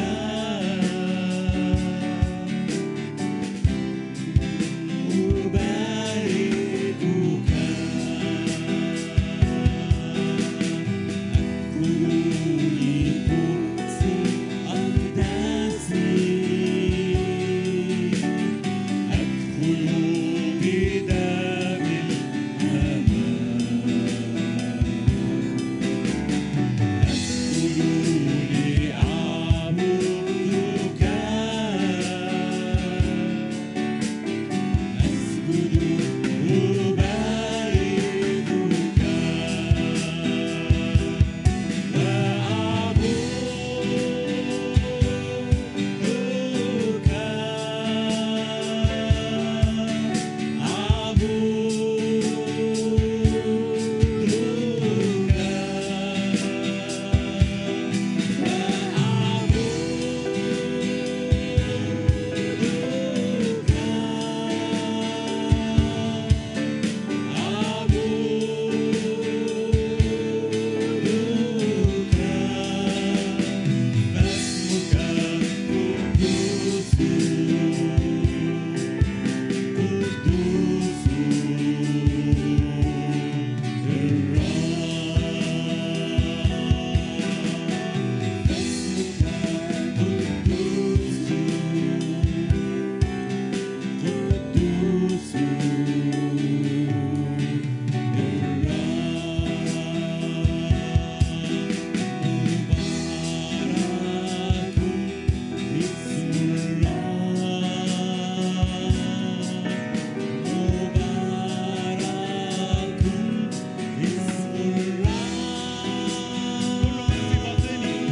كل ما في باطني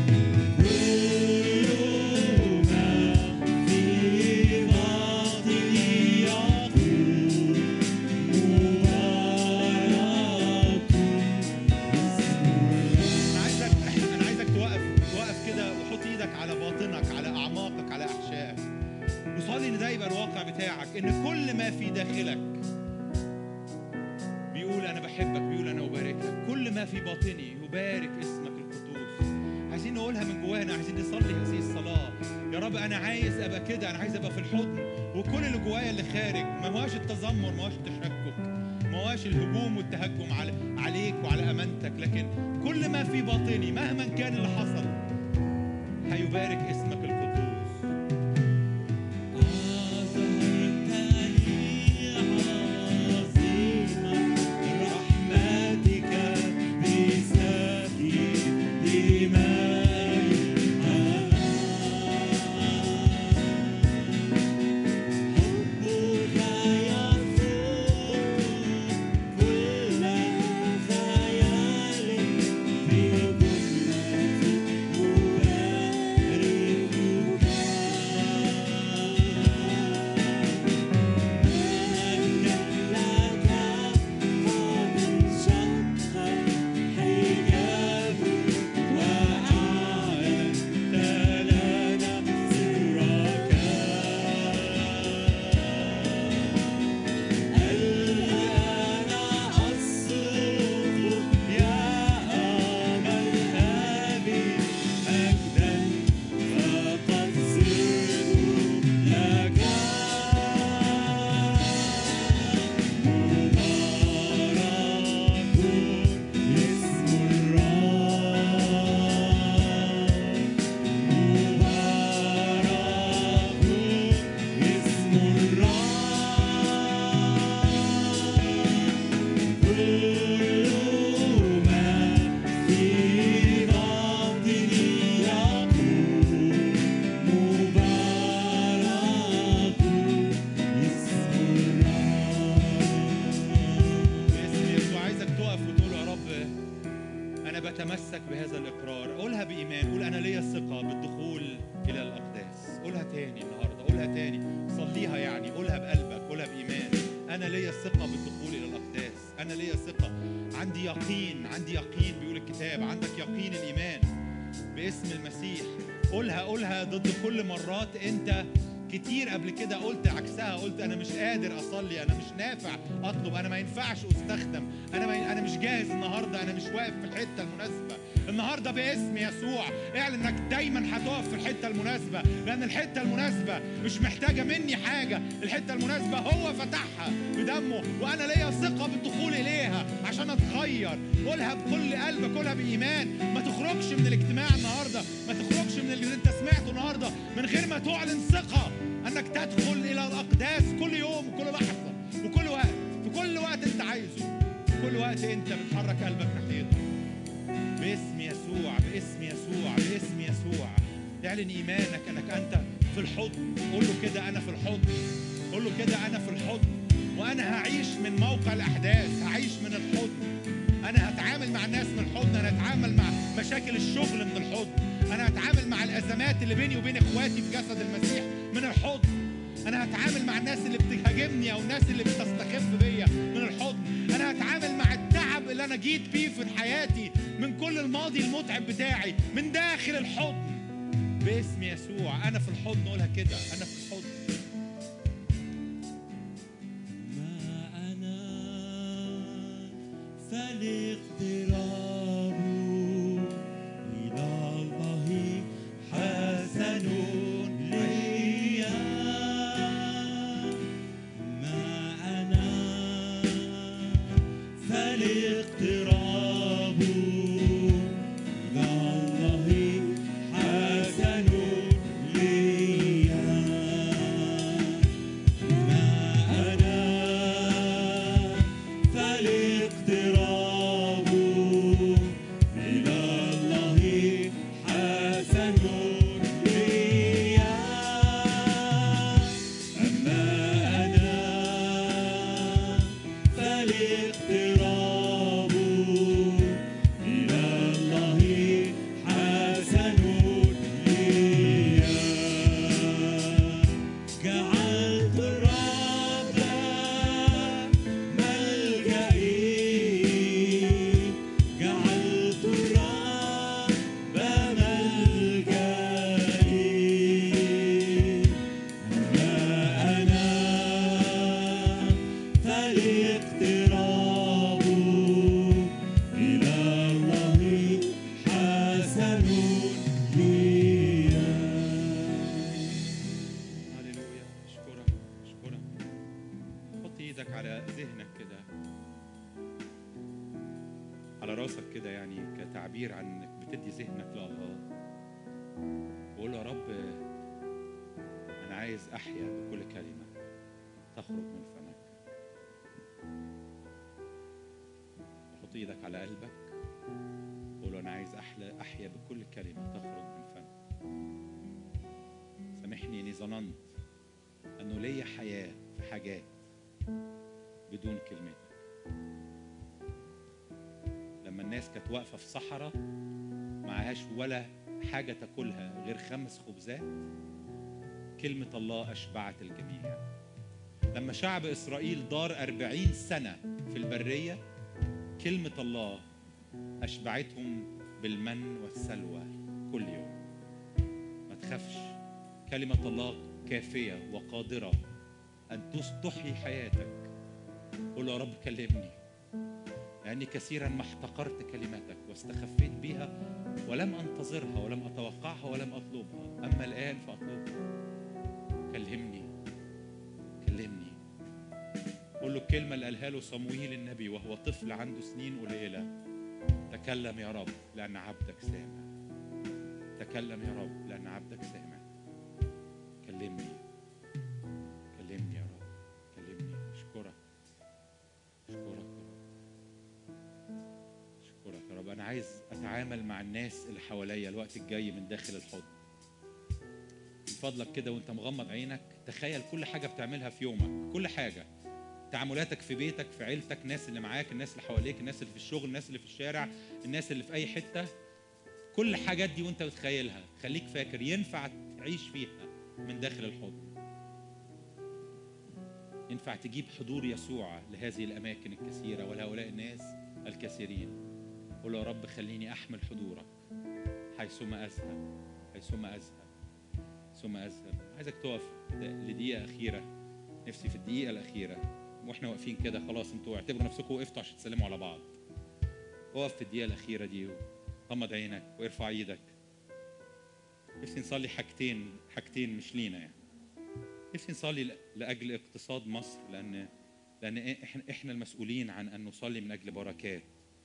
انا عايزك انا عايزك توقف توقف كده وحط ايدك على باطنك على اعماقك على احشائك وصلي ان ده يبقى الواقع بتاعك ان كل ما في داخلك بيقول انا بحبك بيقول انا اباركك كل ما في باطني يبارك اسمك القدوس عايزين نقولها من جوانا عايزين نصلي هذه الصلاه يا رب انا عايز ابقى كده انا عايز ابقى في الحضن وكل اللي جوايا اللي خارج ما هواش التذمر ما هواش التشكك ما هواش الهجوم والتهجم على عليك وعلى امانتك لكن كل ما في باطني مهما كان اللي حصل هيبارك اسمك القدوس أظهرت لي عظيم رحمتك بسبي دماء حبك يفوق كل خيال في جملتي باسم يسوع عايزك تقف وتقول يا رب انا بتمسك بهذا الاقرار قولها بايمان قول انا ليا الثقه بالدخول الى الاقداس قولها تاني النهارده قولها تاني صليها يعني قولها بقلبك قولها بايمان انا ليا الثقه بالدخول الى الاقداس انا ليا ثقه عندي يقين عندي يقين بيقول الكتاب عندك يقين الايمان باسم المسيح قولها قولها ضد كل مرات انت كتير قبل كده قلت عكسها قلت انا مش قادر اصلي انا مش نافع اطلب انا ما ينفعش استخدم انا ما انا مش جاهز النهارده انا مش واقف في الحته المناسبه النهارده باسم يسوع اعلن انك دايما هتقف في الحته المناسبه لان الحته المناسبه مش محتاجه مني حاجه الحته المناسبه هو فتحها بدمه وانا ليا ثقه بالدخول اليها عشان اتغير قولها بكل قلبك قولها بايمان ما تخرجش من الاجتماع النهارده ما تخرجش من اللي انت سمعته النهارده من غير ما تعلن ثقه انك تدخل الى الاقداس كل يوم وكل لحظه وكل وقت في كل وقت انت عايزه في كل وقت انت بتحرك قلبك ناحيته باسم يسوع باسم يسوع باسم يسوع اعلن ايمانك انك انت في الحضن قول له كده انا في الحضن قول له كده انا في الحضن وانا هعيش من موقع الاحداث هعيش من الحضن انا هتعامل مع الناس من الحضن انا هتعامل مع مشاكل الشغل من الحضن انا هتعامل مع الازمات اللي بيني وبين اخواتي في جسد المسيح من الحضن انا هتعامل مع الناس اللي بتهاجمني او الناس اللي بتستخف بيا من الحضن انا هتعامل مع التعب اللي انا جيت بيه في حياتي من كل الماضي المتعب بتاعي من داخل الحضن باسم يسوع انا في الحضن قولها كده انا في الحضن ما أنا فالاقتراب إلى الله حسن لي ما أنا فالاقتراب إلى الله حسن لي ما أنا فالاقتراب يعني كتعبير عن انك بتدي ذهنك لله وقول له يا رب انا عايز احيا بكل كلمه تخرج من فمك حط ايدك على قلبك قول له انا عايز احلى احيا بكل كلمه تخرج من فمك سامحني اني ظننت انه ليا حياه في حاجات بدون كلمتك لما الناس كانت واقفه في صحراء معهاش ولا حاجه تاكلها غير خمس خبزات كلمه الله اشبعت الجميع لما شعب اسرائيل دار أربعين سنه في البريه كلمه الله اشبعتهم بالمن والسلوى كل يوم ما تخافش كلمه الله كافيه وقادره ان تس- تحيي حياتك قول له يا رب كلمني لأني كثيرا ما احتقرت كلمتك واستخفيت بها ولم أنتظرها ولم أتوقعها ولم أطلبها أما الآن فأطلبها كلمني كلمني قول له الكلمة اللي قالها له صمويل النبي وهو طفل عنده سنين قليلة تكلم يا رب لأن عبدك سامع تكلم يا رب لأن عبدك سامع كلمني كلمني يا رب كلمني أشكرك أشكرك يا رب أشكرك يا رب أنا عايز أتعامل مع الناس اللي حواليا الوقت الجاي من داخل الحضن من فضلك كده وأنت مغمض عينك تخيل كل حاجة بتعملها في يومك كل حاجة تعاملاتك في بيتك في عيلتك الناس اللي معاك الناس اللي حواليك الناس اللي في الشغل الناس اللي في الشارع الناس اللي في أي حتة كل الحاجات دي وانت بتخيلها خليك فاكر ينفع تعيش فيها من داخل الحضن ينفع تجيب حضور يسوع لهذه الأماكن الكثيرة ولهؤلاء الناس الكثيرين قول يا رب خليني أحمل حضورك حيثما أذهب حيثما أذهب ثم أذهب عايزك تقف لدقيقة أخيرة نفسي في الدقيقة الأخيرة واحنا واقفين كده خلاص انتوا اعتبروا نفسكم وقفتوا عشان تسلموا على بعض اقف في الدقيقة الأخيرة دي غمض عينك وارفع ايدك نفسي نصلي حاجتين حاجتين مش لينا يعني نفسي نصلي ل- لاجل اقتصاد مصر لان لان احنا احنا المسؤولين عن ان نصلي من اجل بركات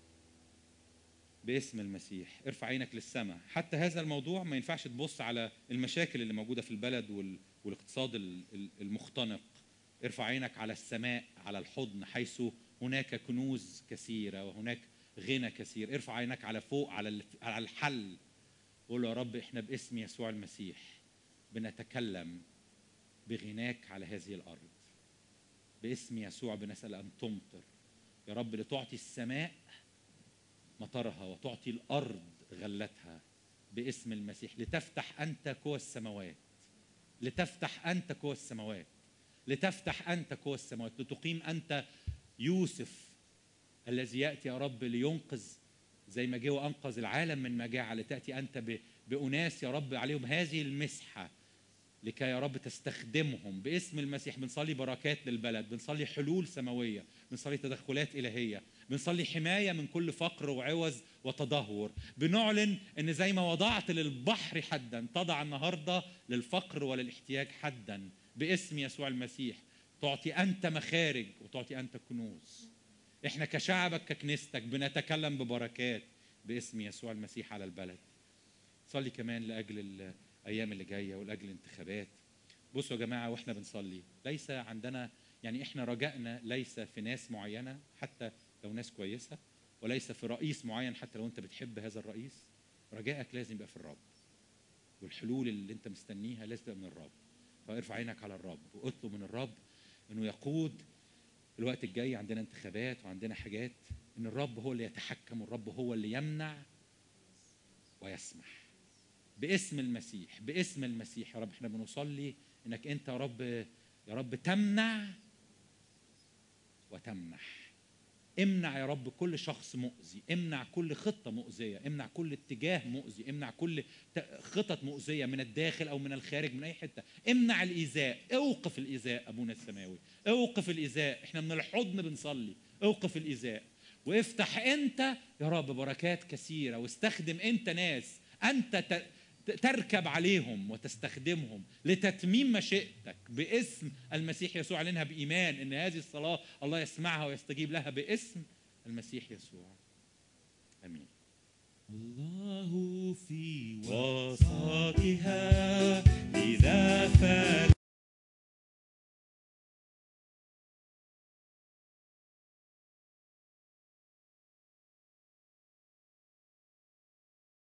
باسم المسيح ارفع عينك للسماء حتى هذا الموضوع ما ينفعش تبص على المشاكل اللي موجوده في البلد وال... والاقتصاد ال- ال- المختنق ارفع عينك على السماء على الحضن حيث هناك كنوز كثيره وهناك غنى كثير ارفع عينك على فوق على ال- على الحل قول له يا رب احنا باسم يسوع المسيح بنتكلم بغناك على هذه الارض باسم يسوع بنسال ان تمطر يا رب لتعطي السماء مطرها وتعطي الارض غلتها باسم المسيح لتفتح انت قوى السماوات لتفتح انت قوى السماوات لتفتح انت قوى السماوات لتقيم انت يوسف الذي ياتي يا رب لينقذ زي ما جه وانقذ العالم من مجاعه لتاتي انت ب- باناس يا رب عليهم هذه المسحه لكي يا رب تستخدمهم باسم المسيح بنصلي بركات للبلد بنصلي حلول سماويه بنصلي تدخلات الهيه بنصلي حمايه من كل فقر وعوز وتدهور بنعلن ان زي ما وضعت للبحر حدا تضع النهارده للفقر وللاحتياج حدا باسم يسوع المسيح تعطي انت مخارج وتعطي انت كنوز احنا كشعبك ككنيستك بنتكلم ببركات باسم يسوع المسيح على البلد صلي كمان لاجل الايام اللي جايه ولاجل الانتخابات بصوا يا جماعه واحنا بنصلي ليس عندنا يعني احنا رجائنا ليس في ناس معينه حتى لو ناس كويسه وليس في رئيس معين حتى لو انت بتحب هذا الرئيس رجائك لازم يبقى في الرب والحلول اللي انت مستنيها لازم تبقى من الرب فارفع عينك على الرب واطلب من الرب انه يقود الوقت الجاي عندنا انتخابات وعندنا حاجات ان الرب هو اللي يتحكم والرب هو اللي يمنع ويسمح باسم المسيح باسم المسيح يا رب احنا بنصلي انك انت يا رب يا رب تمنع وتمنح امنع يا رب كل شخص مؤذي امنع كل خطة مؤذية امنع كل اتجاه مؤذي امنع كل ت- خطط مؤذية من الداخل أو من الخارج من أي حتة امنع الإيذاء اوقف الإيذاء أبونا السماوي اوقف الإيذاء احنا من الحضن بنصلي اوقف الإيذاء وافتح أنت يا رب بركات كثيرة واستخدم أنت ناس أنت ت- تركب عليهم وتستخدمهم لتتميم مشيئتك باسم المسيح يسوع اعلنها بايمان ان هذه الصلاه الله يسمعها ويستجيب لها باسم المسيح يسوع امين